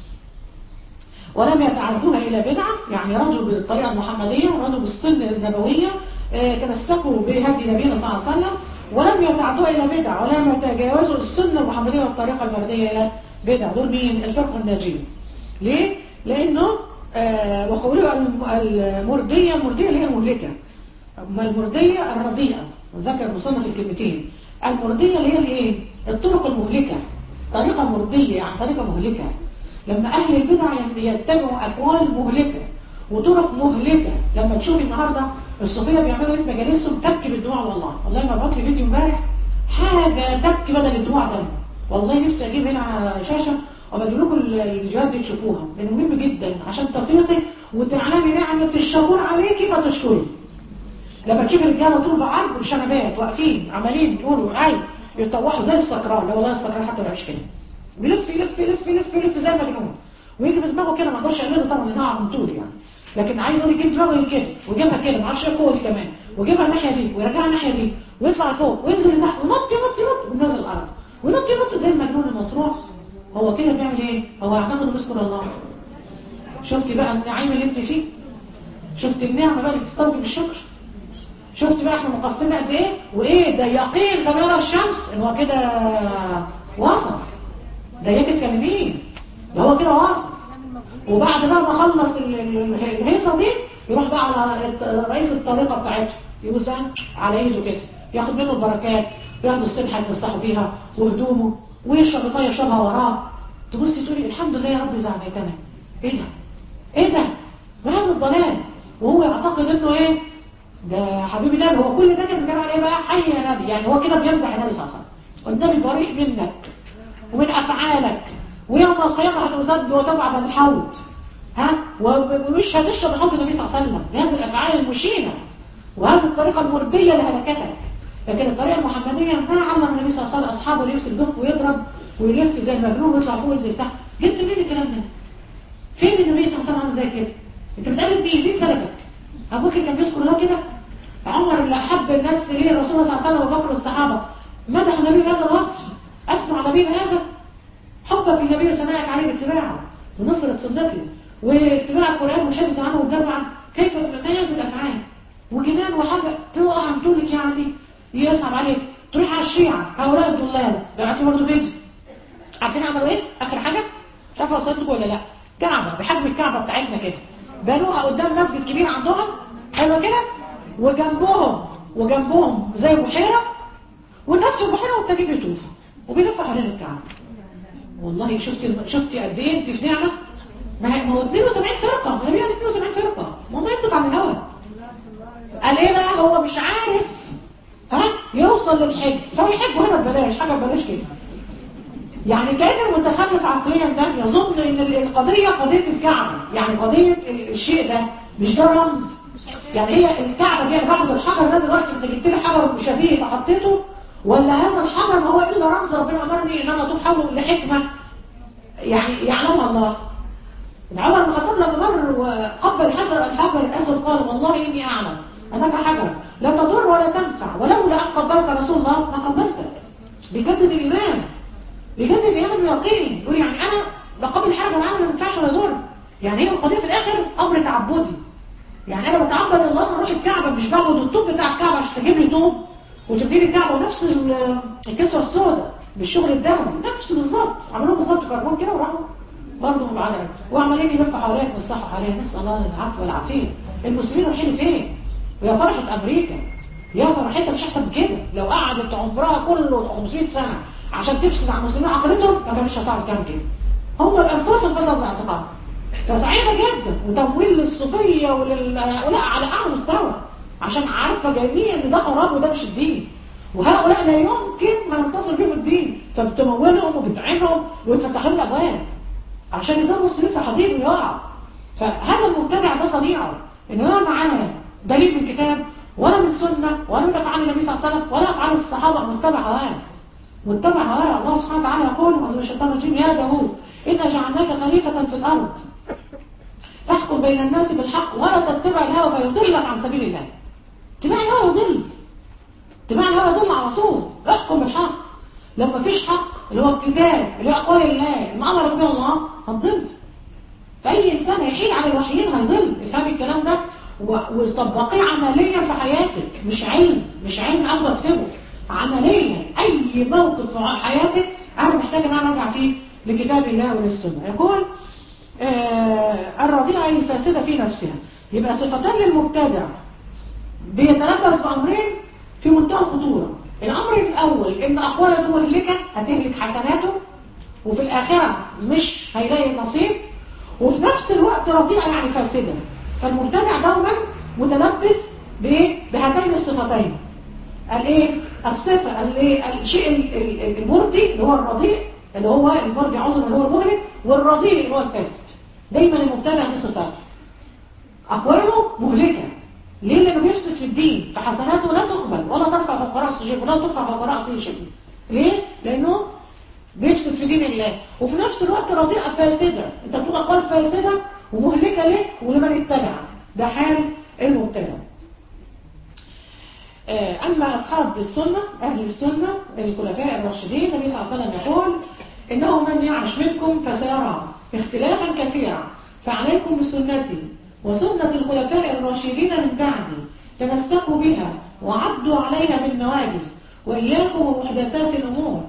ولم يتعدوها إلى بدعة يعني رضوا بالطريقة المحمدية رضوا بالسنة النبوية اه تمسكوا بهدي نبينا صلى الله عليه وسلم ولم يتعدوها إلى بدعة ولم يتجاوزوا السنة المحمدية والطريقة المردية إلى بدعة دول مين؟ الفرقة الناجية ليه؟ لأنه اه وقوله المردية المردية اللي هي المهلكة أما المردية الرديئة ذكر المصنف الكلمتين المردية اللي هي الايه الطرق المهلكة طريقة مردية يعني طريقة مهلكة لما أهل البدع يتبعوا أقوال مهلكة وطرق مهلكة لما تشوف النهاردة الصوفية بيعملوا ايه في مجالسهم تبكي بالدموع والله والله ما بعت لي فيديو امبارح حاجة تبكي بدل الدموع دم والله نفسي اجيب هنا شاشة وبجيب لكم الفيديوهات دي تشوفوها لانه مهم جدا عشان تفيقي وتعلمي نعمة الشكور عليكي فتشكري لما تشوف الرجاله طول بعرض بشنبات واقفين عمالين يقولوا اي يطوحوا زي السكران لا والله السكران حتى ما بيعملش كده بيلف يلف يلف يلف يلف زي مجنون ويجي بدماغه كده ما اقدرش اقلده طبعا لانه من طولي يعني لكن عايز يقول يجيب دماغه كده ويجيبها كده ما اعرفش ايه القوه دي كمان ويجيبها الناحيه دي ويرجعها الناحيه دي ويطلع لفوق وينزل لتحت ونط ينط ينط وننزل الارض ونط ينط زي المجنون المصروع هو كده بيعمل ايه؟ هو يعتقد انه بيذكر الله شفتي بقى النعيم اللي انت فيه؟ شفت النعمه بقى اللي تستوجب الشكر؟ شفت بقى احنا مقصرين قد ايه؟ وايه ده يقين كما يرى الشمس ان هو كده وصل ده هيك تكلمين ده هو كده واصل وبعد بقى ما خلص ال- ال- الهيصه دي يروح بقى على الت- رئيس الطريقه بتاعته يبص بقى على ايده كده ياخد منه البركات وياخد السبحه يتمسحوا فيها وهدومه ويشرب الميه يشربها وراه تبصي تقولي الحمد لله يا رب اذا عافيتنا ايه ده؟ ايه ده؟ ما هذا الضلال وهو يعتقد انه ايه؟ ده حبيبي ده هو كل ده كان بيتكلم عليه بقى حي يا نبي يعني هو كده بيمدح النبي صلى الله عليه وسلم والنبي بريء منك ومن افعالك ويوم القيامه هتزد وتبعد عن الحوض ها ومش هتشرب حوض النبي صلى الله عليه وسلم بهذه الافعال المشينه وهذه الطريقه المرديه لهلكتك لكن الطريقه المحمديه ما علم النبي صلى الله عليه وسلم اصحابه اللي يمسك دف ويضرب ويلف زي المجنون ويطلع فوق وينزل تحت جبت منين الكلام ده؟ فين النبي صلى الله عليه وسلم عامل زي كده؟ انت بتقلد مين؟ مين سلفك؟ ابو بكر كان بيذكر الله كده؟ عمر اللي احب الناس اليه الرسول صلى الله عليه وسلم وابو بكر والصحابه مدح النبي بهذا الوصف اسمع النبي بهذا حبك للنبي وثنائك عليه باتباعه ونصرة سنته واتباع القرآن والحفظ عنه والجمع عنه كيف ما هذه الأفعال وجنان وحاجة تقع عن طولك يعني يصعب عليك تروح على الشيعة هؤلاء الضلال بعتوا برضه فيديو عارفين عملوا ايه؟ آخر حاجة؟ مش عارفة وصلت لكم ولا لا؟ كعبة بحجم الكعبة بتاعتنا كده بنوها قدام مسجد كبير عندهم حلوة كده وجنبهم وجنبهم زي بحيرة والناس في البحيرة والتانيين بيطوفوا وبيلفوا حوالين الكعبة والله شفتي شفتي قد ايه انت في نعمه ما هي ما هو 72 فرقه ما هي 72 فرقه ما هو ينطق عن الهوى قال ايه بقى هو مش عارف ها يوصل للحج فهو يحج هنا ببلاش حاجه ببلاش كده يعني كان المتخلف عقليا ده يظن ان القضيه قضيه الكعبه يعني قضيه الشيء ده مش ده رمز يعني هي الكعبه دي انا باخد الحجر ده دلوقتي انت جبت لي حجر شبيه فحطيته ولا هذا الحجر ما هو الا رمز ربنا امرني ان انا اطوف حوله لحكمه يعني يعلمها الله عمر بن الخطاب لما مر وقبل الحسن الحجر الاسود قال والله اني اعلم انك حجر لا تضر ولا تنفع ولولا ان قبلك رسول الله ما قبلتك بيجدد الايمان بيجدد الايمان باليقين يقول يعني انا بقبل الحجر معانا ما ينفعش ولا يضر يعني هي القضيه في الاخر امر تعبدي يعني انا بتعبد الله انا اروح الكعبه مش بعبد الطوب بتاع الكعبه عشان تجيب لي طوب وتبني لي الكعبه ونفس ال- الكسوه السوداء بالشغل الدهبي نفس بالظبط عملوه بالظبط كربون كده وراحوا برضه مبعدين وعمالين يلفوا حواليها يتمسحوا عليها نسال الله العفو والعافيه المسلمين رايحين فين؟ ويا فرحه امريكا يا فرحتها مش احسن من كده لو قعدت عمرها كله 500 سنه عشان تفسد على المسلمين عقيدتهم ما كانتش هتعرف تعمل كده هم بانفسهم فسدوا الاعتقاد فسعيده جدا وتمويل للصوفيه وللهؤلاء على اعلى مستوى عشان عارفه جميع ان ده خراب وده مش الدين وهؤلاء لا يمكن ما ينتصر بهم الدين فبتمولهم وبتعينهم وتفتح لهم الابواب عشان يفضلوا المسلمين في حضيض ويقعوا فهذا المبتدع ده صنيعه انه يقع معاه دليل من كتاب ولا من سنه ولا من افعال النبي صلى الله عليه وسلم ولا افعال الصحابه متبع هواه متبع هواه الله سبحانه وتعالى يقول من الشيطان الرجيم يا داوود انا جعلناك خليفه في الارض فاحكم بين الناس بالحق ولا تتبع الهوى فيضلك عن سبيل الله اتباع الهوى يضل اتباع الهوى يضل على طول احكم بالحق لو ما فيش حق اللي هو الكتاب اللي هو اقوال الله اللي امر به الله هتضل فاي انسان هيحيل على الوحيين هيضل افهمي الكلام ده و- وطبقيه عمليا في حياتك مش علم مش علم ابغى اكتبه عمليا اي موقف في حياتك انا محتاج ان انا ارجع فيه لكتاب الله وللسنه يقول آه الرضيعه أي الفاسده في نفسها يبقى صفتان للمبتدع بيتلبس بامرين في منتهى الخطوره الامر الاول ان اقواله مهلكه هتهلك حسناته وفي الاخره مش هيلاقي نصيب وفي نفس الوقت رضيعه يعني فاسده فالمبتدع دوما متلبس بايه بهاتين الصفتين الايه الصفه الايه الشيء ال- ال- المرضي اللي هو الرضيع اللي هو المرضي عذرا اللي هو المهلك والرضيع اللي هو الفاسد دايما المبتدع دي صفاته أقواله مهلكة ليه لما بيفسد في الدين فحسناته لا تقبل ولا ترفع فوق رأسه شيء ولا ترفع فوق رأسه شيء ليه؟ لأنه بيفسد في دين الله وفي نفس الوقت رضيئة فاسدة انت بتقول أقوال فاسدة ومهلكة لك ولمن اتبعك ده حال المبتدع آه، أما أصحاب السنة أهل السنة الخلفاء الراشدين النبي صلى الله عليه وسلم يقول إنه من يعش منكم فسيرى اختلافا كثيرا فعليكم بسنتي وسنة الخلفاء الراشدين من بعدي تمسكوا بها وعضوا عليها بالنواجذ وإياكم ومحدثات الأمور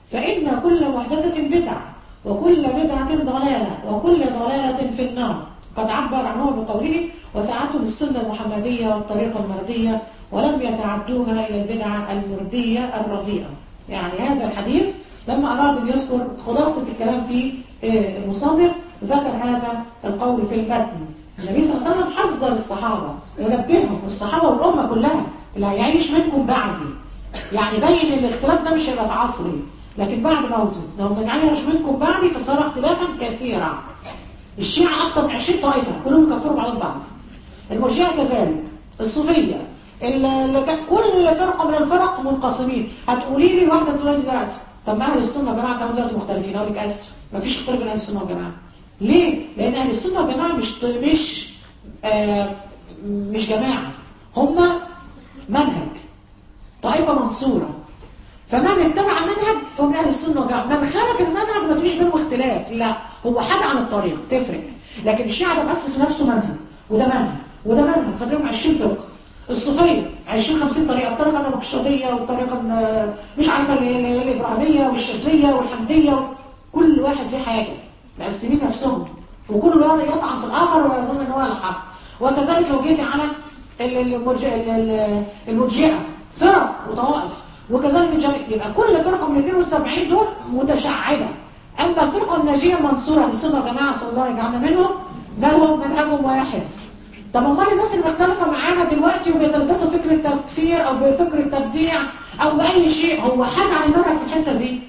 فإن كل محدثة بدعة وكل بدعة ضلالة وكل ضلالة في النار قد عبر عنه بقوله وسعتم السنة المحمدية والطريقة المردية ولم يتعدوها إلى البدعة المردية الرديئة يعني هذا الحديث لما أراد أن يذكر خلاصة الكلام في آه، المصنف ذكر هذا القول في المتن النبي صلى الله عليه وسلم حذر الصحابة ونبههم الصحابة والأمة كلها اللي هيعيش منكم بعدي يعني بين ان الاختلاف ده مش هيبقى في عصري لكن بعد موته لو من يعيش منكم بعدي فصار اختلافا كثيرا الشيعة أكثر من 20 طائفة كلهم كفروا بعض بعض المرجئة كذلك الصوفية ال- اللي كان كل فرقة من الفرق منقسمين هتقولي لي واحدة دلوقتي دلوقتي طب ما أهل السنة والجماعة كانوا دلوقتي مختلفين أقول لك أسف مفيش اختلاف بين أهل السنة والجماعة ليه؟ لأن أهل السنة والجماعة مش مش آه مش جماعة هم منهج طائفة منصورة فمن اتبع المنهج فهو من أهل السنة والجماعة من خالف المنهج ما تجيش بينهم اختلاف لا هو حد عن الطريق تفرق لكن الشيعة ده مؤسس نفسه منهج وده منهج وده منهج فتلاقيهم 20 فرقة الصوفية 20 50 طريقة الطريقة النقشبندية والطريقة ال- مش عارفة ال- ال- الإبراهيمية والشاذلية والحمدية كل واحد ليه حاجة مقسمين نفسهم وكل واحد يطعن في الآخر ويظن إن هو الحق وكذلك لو جيتي على ال- المرج- ال- ال- المرجئة فرق وطوائف وكذلك الجميع يبقى كل فرقة من 72 دول متشعبة أما الفرقة الناجية المنصورة للسنة والجماعة صلى الله يجعلنا منهم بل هم منهجهم واحد طب امال الناس اللي مختلفة معانا دلوقتي وبيتلبسوا فكرة تكفير أو بفكرة تبديع أو بأي شيء هو حد عن المنهج في الحتة دي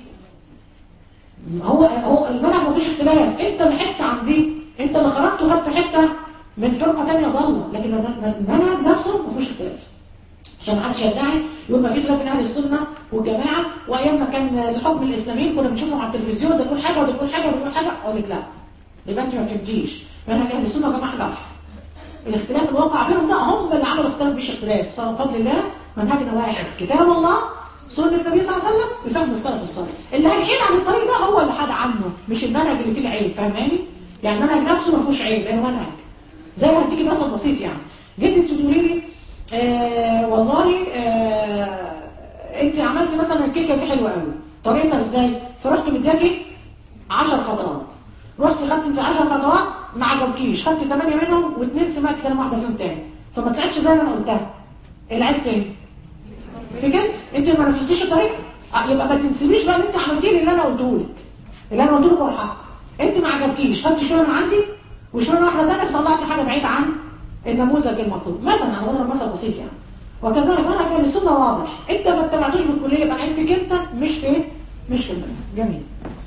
هو هو المنهج ما فيش اختلاف انت اللي حته عن دي انت اللي خرجت وخدت حته من فرقه ثانيه ضاله لكن المنهج نفسه ما فيهوش اختلاف عشان ما حدش يدعي يقول ما في خلاف بين اهل السنه والجماعه وايام ما كان الحكم الاسلامي كنا بنشوفه على التلفزيون ده يقول حاجه وده يقول حاجه وده يقول حاجه اقول لك لا يبقى انت ما فهمتيش منهج اهل السنه والجماعه حاجه واحده الاختلاف الواقع بينهم ده هم اللي عملوا اختلاف مش اختلاف صار بفضل الله منهجنا واحد كتاب الله سنة النبي صلى الله عليه وسلم بفهم السلف الصالح اللي هيحيد عن الطريق ده هو اللي حاد عنه مش المنهج اللي فيه العيب فاهماني يعني المنهج نفسه ما فيهوش عيب لانه منهج زي ما هديكي مثل بسيط يعني جيت انت تقولي لي آه والله آه انت عملتي مثلا الكيكه دي حلوه قوي طريقتها ازاي فرحت مدياكي 10 خطوات رحت خدت انت 10 خطوات ما عجبكيش خدت 8 منهم واثنين سمعت كلام واحده فيهم تاني فما طلعتش زي ما انا قلتها العيب فين؟ فيك انت انت ما نفذتيش الطريقه اه يبقى ما تنسبيش بقى اللي انت عملتيه لي اللي انا قلته لك اللي انا قلته لك هو الحق انت ما عجبكيش خدتي شويه من عندي وشويه من واحده ثانيه فطلعتي حاجه بعيده عن النموذج المطلوب مثلا انا بضرب مثل بسيط يعني وكذلك منهج اهل السنه واضح انت ما اتبعتوش بالكليه يبقى عيب فيك انت مش في مش في المنهج جميل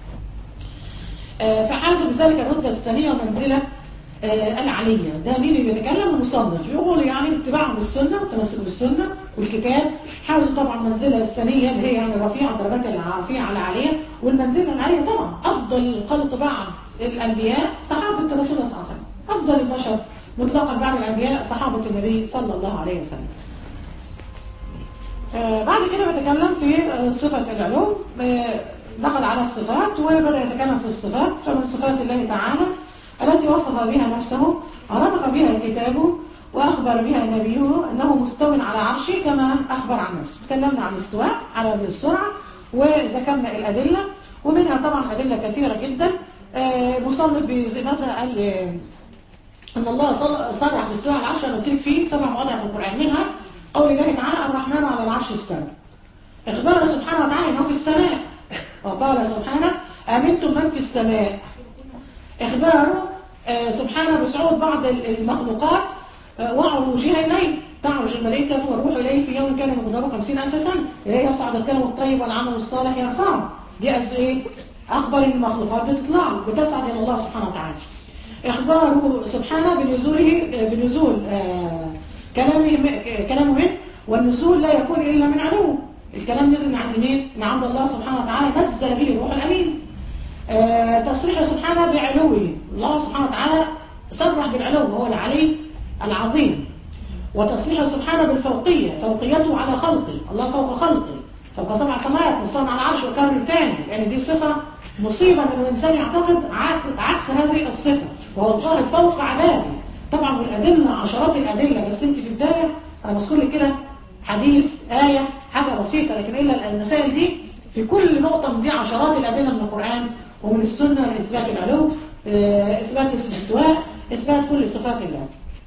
آه فحازم بذلك الرتبه الثانيه ومنزله آه العلية ده مين اللي بيتكلم المصنف يقول يعني اتباعهم بالسنة والتمسك بالسنة والكتاب حازوا طبعا المنزلة الثانية اللي هي يعني رفيعة الدرجات الرفيعة على العالية والمنزلة العالية طبعا أفضل خلق بعد الأنبياء صحابة الرسول صلى الله عليه وسلم أفضل البشر مطلقا بعد الأنبياء صحابة النبي صلى الله عليه وسلم آه بعد كده بتكلم في آه صفة العلوم آه دخل على الصفات وبدأ يتكلم في الصفات فمن صفات الله تعالى التي وصف بها نفسه ونطق بها كتابه وأخبر بها نبيه أنه مستو على عرشه كما أخبر عن نفسه تكلمنا عن الاستواء على السرعة وذكرنا الأدلة ومنها طبعا أدلة كثيرة جدا مصنف في مثلا قال أن الله صرح باستواء على العرش أنا قلت لك فيه سبع مواضع في القرآن منها قول الله تعالى الرحمن على العرش استوى إخباره سبحانه وتعالى أنه في السماء وقال سبحانه آمنتم من في السماء إخباره آه سبحانه بصعود بعض المخلوقات آه وعروجها إليه تعرج الملائكة والروح إليه في يوم كان مقداره خمسين ألف سنة إليه يصعد الكلم الطيب والعمل الصالح يرفعه دي أس إيه؟ أخبر إن المخلوقات بتطلع بتصعد إلى الله سبحانه وتعالى إخباره سبحانه بنزوله بنزول آه كلامه كلامه منه والنزول لا يكون إلا من علو الكلام نزل من عند مين؟ من عند الله سبحانه وتعالى نزل به الروح الأمين آه تصريح سبحانه بعلوه الله سبحانه وتعالى صرح بالعلو وهو العلي العظيم وتصريحه سبحانه بالفوقية فوقيته على خلقه الله فوق خلقه فوق سبع سماوات مستوى على العرش وكرر تاني لأن دي صفة مصيبة ان الإنسان يعتقد عكس هذه الصفة وهو القاهر فوق عباده طبعا والأدلة عشرات الأدلة بس أنت في البداية أنا بذكر لك كده حديث آية حاجة بسيطة لكن إلا المسائل دي في كل نقطة من دي عشرات الأدلة من القرآن ومن السنة لإثبات العلو إثبات الاستواء إثبات كل صفات الله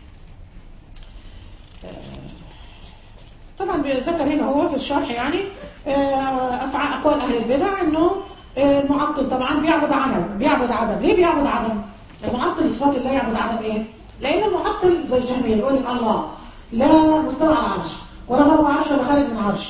طبعا ذكر هنا هو في الشرح يعني أفعال أقوال أهل البدع أنه المعطل طبعا بيعبد عدم بيعبد عدم ليه بيعبد عدم؟ المعطل صفات الله يعبد عدم إيه؟ لأن المعطل زي الجهمية يقول لك الله لا مستوى على العرش ولا هو عرش ولا خارج من عرشه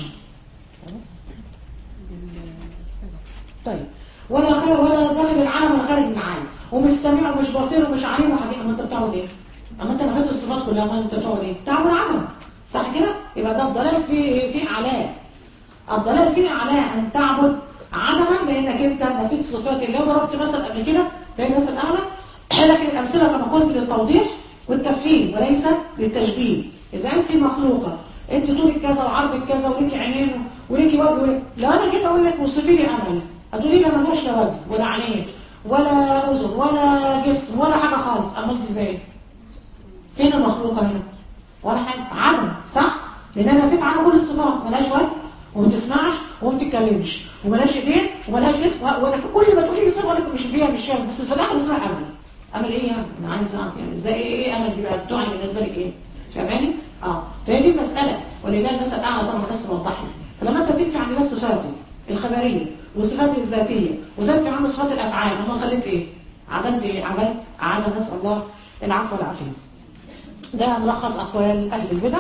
طيب ولا خارج ولا داخل العالم ولا خارج من العالم ومش سميع ومش بصير ومش عليم وحقيقة اما انت بتعبد ايه؟ اما انت نفيت الصفات كلها ما انت بتعبد ايه؟ تعبد عدم صح كده؟ يبقى ده الضلال في في اعلاه الضلال في اعلاه ان تعبد عدما لانك انت نفيت صفات الله وضربت مثل قبل كده ده مثل اعلى لكن الامثله كما قلت للتوضيح والتفهيم وليس للتشبيه اذا انت مخلوقه انت طولك كذا وعرضك كذا وليكي عينين وليكي وجه وليكي. لو انا جيت اقول لك وصفي لي امل هتقولي لي انا ماليش لا وجه ولا عينين ولا اذن ولا جسم ولا حاجه خالص عملت ازاي فين المخلوقه هنا ولا حاجه عدم صح لان انا نفيت عنها كل الصفات ملهاش وجه وما تسمعش وما تتكلمش وملهاش ايدين وملهاش جسم وانا في كل ما تقولي لي صفه اقول لك مش فيها مش فيها بس في الاخر اسمها امل امل ايه يعني انا عايز اعرف يعني ازاي ايه ايه امل دي بقى بتوعني بالنسبه لك ايه فاهماني اه فهي دي المساله ولله المثل الاعلى طبعا بس بوضح لك فلما انت تنفي عن الله صفاته الخبريه وصفاته الذاتيه وتنفي عنه صفات الافعال اما خليت ايه عدمت ايه عملت عدم نسال الله العفو والعافيه ده ملخص اقوال اهل البدع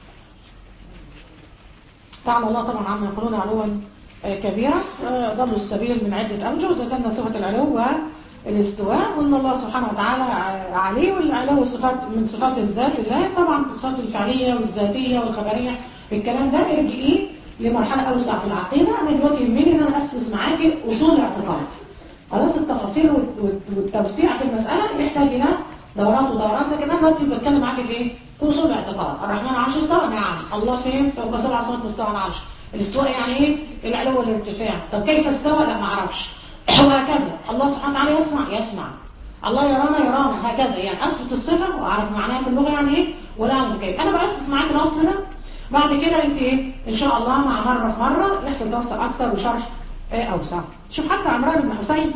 تعالى الله طبعا عما يقولون علوا كبيرا ضلوا السبيل من عده اوجه وذكرنا صفه العلو الاستواء وان الله سبحانه وتعالى عليه والعلو صفات من صفات الذات الله طبعا الصفات الفعليه والذاتيه والخبريه الكلام ده ارجعيه لمرحله اوسع في العقيده انا دلوقتي يهمني ان انا اسس معاكي اصول الاعتقاد خلاص التفاصيل والتوسيع في المساله يحتاج الى دورات ودورات لكن انا دلوقتي بتكلم معاكي في ايه؟ في اصول الاعتقاد الرحمن على العرش استوى نعم الله فين فوق سبع سماوات مستوى على العرش الاستواء يعني ايه؟ العلو والارتفاع طب كيف استوى؟ لا ما اعرفش وهكذا الله سبحانه وتعالى يسمع يسمع الله يرانا يرانا هكذا يعني اثبت الصفه واعرف معناها في اللغه يعني ايه ولا اعرف كيف انا باسس معاك الاصل ده بعد كده انت ايه ان شاء الله مع مره في مره يحصل توسع اكتر وشرح ايه اوسع شوف حتى عمران بن حسين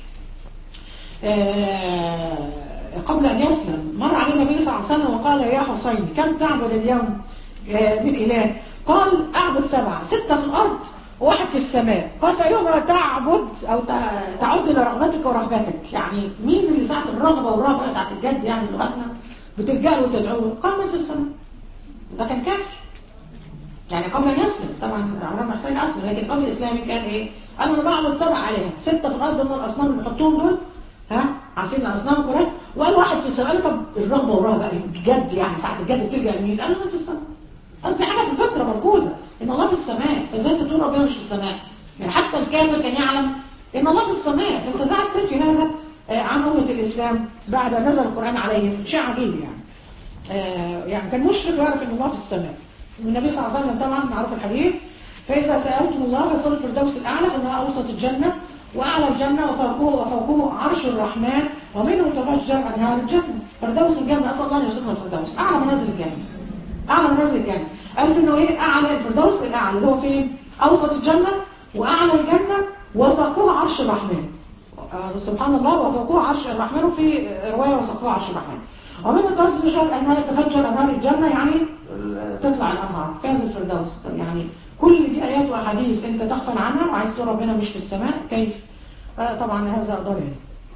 آه قبل ان يسلم مر عليه النبي صلى الله عليه وسلم وقال يا حسين كم تعبد اليوم آه من اله قال اعبد سبعه سته في الارض وواحد في السماء قال فأيهما تعبد أو تعود إلى رغبتك ورهبتك يعني مين اللي ساعة الرغبة والرهبة ساعة الجد يعني لغتنا بتلجأ له وتدعوه قال من في السماء ده كان كافر يعني قبل أن يسلم طبعا عمران بن حسين أسلم لكن قبل الإسلام كان إيه؟ قال أنا بعبد سبع عليها ستة في الأرض من الأصنام اللي بيحطوهم دول ها عارفين الأصنام قريش وقال واحد في السماء قال طب الرغبة والرهبة بجد يعني ساعة الجد بتلجأ لمين؟ قال من في السماء قال دي حاجة في الفطرة مركوزة ان الله في السماء فازاي انت تقول ربنا مش في السماء يعني حتى الكافر كان يعلم ان الله في السماء فانت ازاي تنفي هذا عن امه الاسلام بعد ان نزل القران عليهم شيء عجيب يعني آه يعني كان مشرك يعرف ان الله في السماء والنبي صلى الله عليه وسلم طبعا معروف الحديث فاذا سالتم الله فصلوا الفردوس الاعلى فانها اوسط الجنه واعلى الجنه وفوقه وفوقه عرش الرحمن ومنه تفجر انهار الجنه فردوس الجنه اسال الله ان يرزقنا الفردوس اعلى منازل الجنه اعلى منازل الجنه قال انه ايه اعلى الفردوس الاعلى اللي هو فين اوسط الجنه واعلى الجنه وسقوه عرش الرحمن آه سبحان الله وفوقوه عرش الرحمن وفي روايه وسقوه عرش الرحمن ومن الطرف الرجال انها تفجر انهار الجنه يعني تطلع الانهار في هذا الفردوس يعني كل دي ايات واحاديث انت تغفل عنها وعايز تقول ربنا مش في السماء كيف آه طبعا هذا ضلال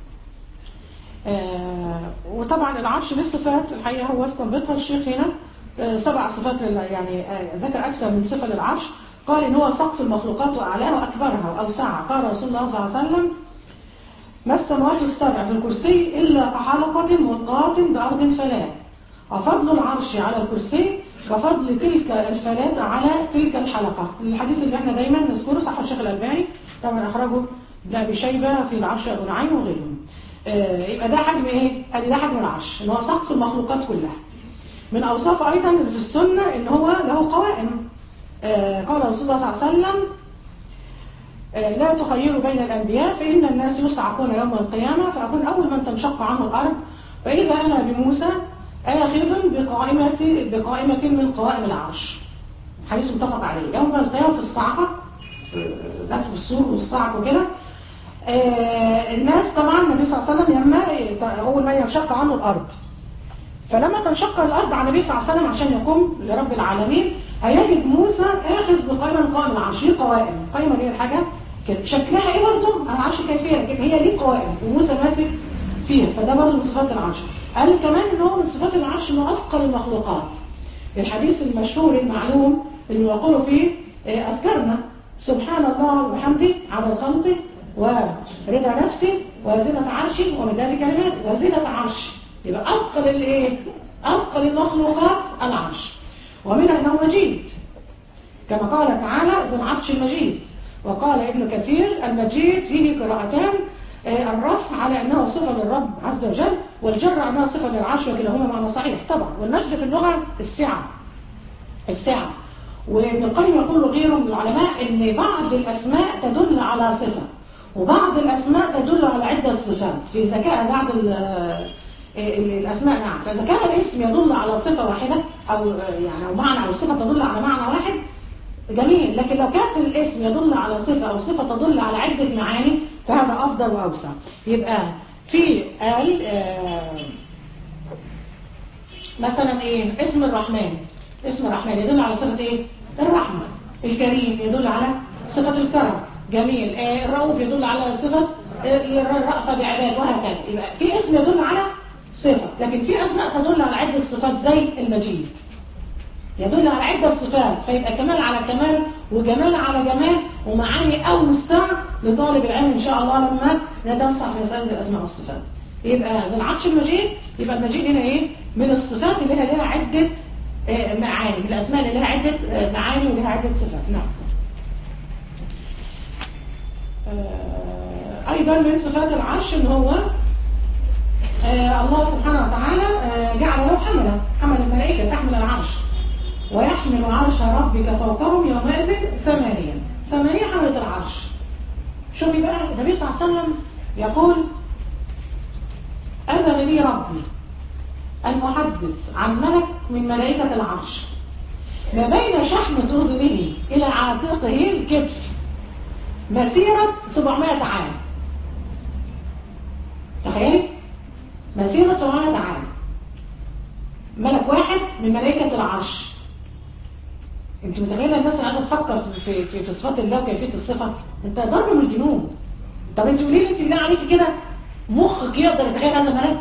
آه وطبعا العرش له صفات الحقيقه هو استنبطها الشيخ هنا سبع صفات يعني ذكر أكثر من صفة للعرش قال إن هو سقف المخلوقات وأعلاها وأكبرها وأوسعها قال رسول الله صلى الله عليه وسلم ما السماوات السبع في الكرسي إلا كحلقة ملقاة بأرض فلاة وفضل العرش على الكرسي كفضل تلك الفلاة على تلك الحلقة الحديث اللي احنا دايما نذكره صح الشيخ الألباني طبعا أخرجه ابن أبي شيبة في العرش أبو نعيم وغيرهم آه، يبقى ده حجم ايه؟ ادي ده حجم العرش اللي هو سقف المخلوقات كلها من اوصافه ايضا اللي في السنه ان هو له قوائم آه، قال رسول الله صلى الله عليه وسلم آه، لا تخيروا بين الأنبياء فإن الناس يصعقون يوم القيامة فأكون أول من تنشق عنه الأرض فإذا أنا بموسى آخذ بقائمة بقائمة من قوائم العرش حديث متفق عليه يوم القيامة في الصعقة نفخ في الصور والصعق وكده آه، الناس طبعا النبي صلى الله عليه وسلم لما أول ما ينشق عنه الأرض فلما تنشق الارض على النبي صلى الله عليه وسلم عشان يقوم لرب العالمين هيجد موسى اخذ بقائمه من قوائم العرش ليه قوائم القائمه دي الحاجه كده شكلها ايه برضه انا عارش كيفيه لكن هي ليه قوائم وموسى ماسك فيها فده برضه من صفات العرش قال كمان ان هو من صفات العرش انه اثقل المخلوقات الحديث المشهور المعلوم اللي يقول فيه آه، اذكرنا سبحان الله وبحمده عدد خلقه ورضا نفسي وزنة عرشي ومداد كلماتي وزنة عرشي يبقى أثقل الايه؟ أثقل المخلوقات العرش ومنها أنه مجيد كما قال تعالى ذو العرش المجيد وقال ابن كثير المجيد فيه قراءتان آه، الرفع على أنه صفة للرب عز وجل والجر أنها صفة للعرش وكلاهما معنى صحيح طبعا والنجد في اللغة السعة السعة وابن القيم يقول غيره من العلماء ان بعض الاسماء تدل على صفه وبعض الاسماء تدل على عده صفات في ذكاء بعض ال- ال- الاسماء نعم فاذا كان الاسم يدل على صفه واحده او يعني او معنى او الصفه تدل على معنى واحد جميل لكن لو كانت الاسم يدل على صفه او الصفه تدل على عده معاني فهذا افضل واوسع يبقى في قال آه مثلا ايه اسم الرحمن اسم الرحمن يدل على صفة ايه الرحمة الكريم يدل على صفة الكرم جميل آه الرؤوف يدل على صفة آه، الرأفة بعباد وهكذا يبقى في اسم يدل على صفة لكن في أسماء تدل على عدة صفات زي المجيد يدل على عدة صفات فيبقى كمال على كمال وجمال على جمال ومعاني أوسع لطالب العلم إن شاء الله لما نتوسع في مسألة الأسماء والصفات يبقى ذا العرش المجيد يبقى المجيد هنا إيه من الصفات اللي هي لها عدة آه، معاني من الأسماء اللي لها عدة آه، معاني ولها عدة صفات نعم آه، أيضا من صفات العرش إن هو آه، الله سبحانه وتعالى آه، جعل له حملة حمل الملائكة تحمل العرش ويحمل عرش ربك فوقهم يومئذ ثمانية ثمانية حملة العرش شوفي بقى النبي صلى الله عليه وسلم يقول أذن لي ربي أن أحدث عن ملك من ملائكة العرش ما بين شحمة أذنه إلى عاتقه الكتف مسيرة 700 عام تخيل مسيرة 700 عام ملك واحد من ملائكة العرش انت متخيله الناس اللي عايزه تفكر في في في, في صفات الله وكيفيه الصفه انت ضرب من الجنون طب انت قولي لي انت بالله عليكي كده مخك يقدر يتخيل هذا الملك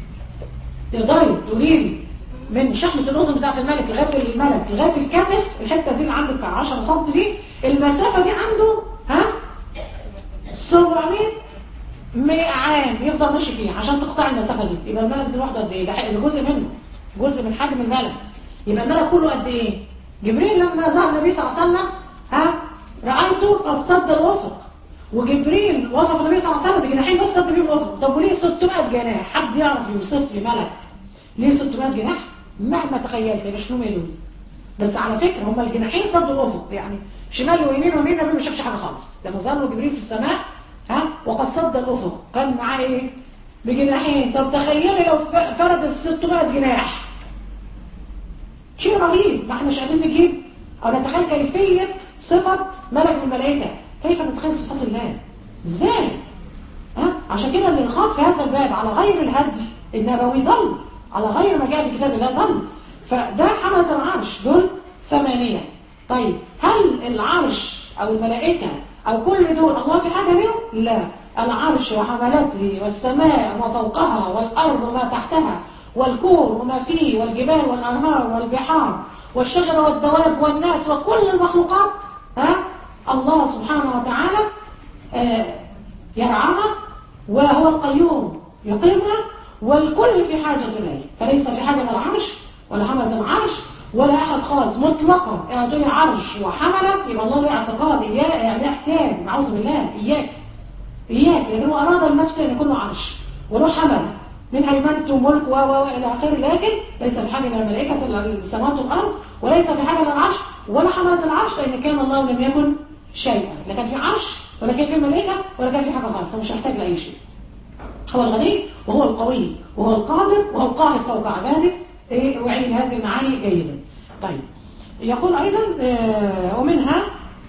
تقدري تقولي لي من شحمه الاذن بتاعت الملك لغايه الملك لغايه الكتف الحته دي اللي عندك 10 سم دي المسافه دي عنده ها 700 100 عام يفضل ماشي فيه عشان تقطع المسافه دي يبقى الملك ده لوحده قد ايه ده ده جزء منه جزء من حجم الملك يبقى الملك كله قد ايه جبريل لما ظهر النبي صلى الله عليه وسلم ها رايته قد سد الافق وجبريل وصف النبي صلى الله عليه وسلم بجناحين بس سد بيهم الافق طب وليه 600 جناح حد يعرف يوصف لي ملك ليه 600 جناح مهما تخيلت مش نوم دول بس على فكره هم الجناحين سدوا الافق يعني شمال ويمين ويمين النبي ما شافش حاجه خالص لما ظهر له جبريل في السماء ها وقد سد الافق كان معاه ايه بجناحين طب تخيلي لو ف- فرد ال 600 جناح شيء رهيب ما احنا مش قادرين نجيب او نتخيل كيفيه صفه ملك من الملائكه كيف نتخيل صفات الله ازاي ها عشان كده اللي يخاض في هذا الباب على غير الهدي النبوي ضل على غير ما جاء في كتاب الله ضل فده حملة العرش دول ثمانية طيب هل العرش او الملائكة او كل دول الله في حاجة بيهم؟ لا العرش وحملته والسماء وما فوقها والارض وما تحتها والكور وما فيه والجبال والانهار والبحار والشجر والدواب والناس وكل المخلوقات ها الله سبحانه وتعالى آه يرعاها وهو القيوم يقيمها والكل في حاجة إليه فليس في حاجة العرش ولا حملة العرش ولا أحد خالص مطلقا اعطيه عرش وحملة يبقى الله له اعتقاد إياه يعني احتياج نعوذ بالله إياك إياك لكن هو أراد لنفسه أن يكون له عرش وله حمل من هيمنته وملك و و الى اخره لكن ليس بحاجه الى ملائكه السماوات والارض وليس بحاجه الى العرش ولا حمله العرش لان كان الله لم يكن شيئا لا كان في عرش ولا كان في ملائكه ولا كان في حاجه خالص هو مش محتاج لاي شيء هو الغني وهو القوي وهو القادر وهو القاهر فوق عباده إيه وعين هذه المعاني جيدا طيب يقول ايضا آه ومنها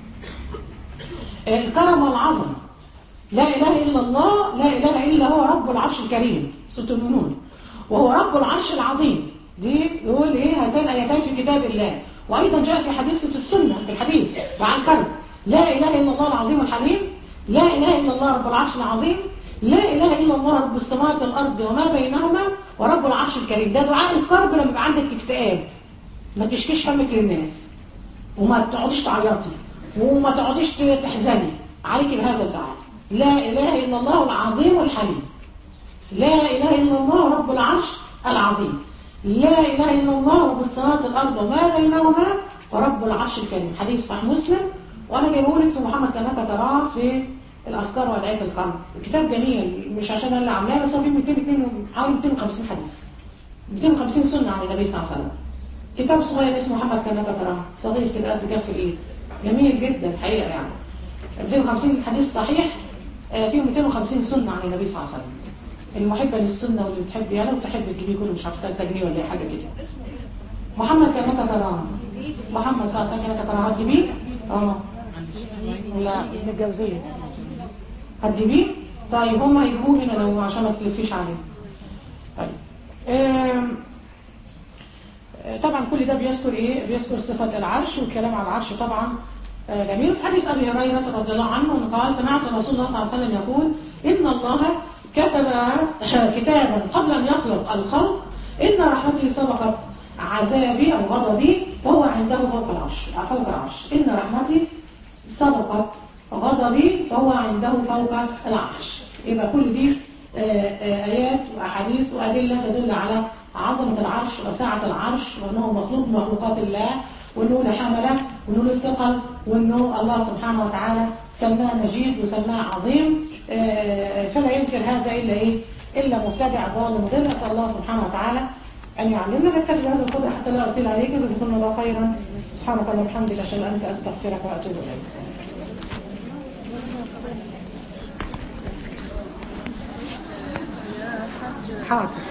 الكرم والعظمه لا إله إلا الله لا إله إلا هو رب العرش الكريم سورة المؤمنون وهو رب العرش العظيم دي يقول إيه هاتان آيتان في كتاب الله وأيضا جاء في حديث في السنة في الحديث وعن كرم لا إله إلا الله العظيم الحليم لا إله إلا الله رب العرش العظيم لا إله إلا الله رب السماوات والأرض وما بينهما ورب العرش الكريم ده دعاء الكرب لما يبقى عندك اكتئاب ما تشكيش همك للناس وما تقعديش تعيطي وما تقعديش تحزني عليك بهذا الدعاء لا إله إلا الله العظيم الحليم لا إله إلا الله رب العرش العظيم لا إله إلا الله رب السماوات والأرض وما بينهما ورب العرش الكريم حديث صحيح مسلم وأنا جايبه لك في محمد كانك تراه في الأذكار وأدعية القرن الكتاب جميل مش عشان أنا اللي عاملاه بس هو فيه 202 حوالي 250 حديث 250 سنة عن النبي صلى الله عليه وسلم كتاب صغير اسمه محمد كانك تراه صغير كده قد كف الإيد جميل جدا الحقيقة يعني 250 حديث صحيح فيهم 250 سنة عن النبي صلى الله عليه وسلم المحبة للسنة واللي بتحب يعني بتحب تجيبيه كله مش عارفة تجنيه ولا حاجة كده محمد كانك تراه محمد صلى الله عليه وسلم كانك تراه هتجيبيه؟ اه لا ابن الجوزية هتجيبيه؟ طيب هم يجيبوه هنا لو عشان ما تلفيش عليه طيب طبعا كل ده بيذكر ايه بيذكر صفة العرش والكلام على العرش طبعا جميل في حديث أبي هريرة رضي الله عنه قال سمعت رسول الله صلى الله عليه وسلم يقول إن الله كتب كتابا قبل أن يخلق الخلق إن رحمتي سبقت عذابي أو غضبي فهو عنده فوق العرش فوق العرش إن رحمتي سبقت غضبي فهو عنده فوق العرش يبقى كل دي آيات وأحاديث وأدلة تدل على عظمة العرش وسعة العرش وأنه مخلوق من مخلوقات الله وأنه له حملة وأنه له ثقل وأنه الله سبحانه وتعالى سماه مجيد وسماه عظيم فلا ينكر هذا إلا إيه إلا مبتدع ضال مضل أسأل الله سبحانه وتعالى أن يعلمنا نكتفي بهذا القدر حتى لا أطيل عليك جزاكم الله خيرا سبحانك اللهم وبحمدك أشهد أن لا إله إلا أنت أستغفرك وأتوب إليك حاضر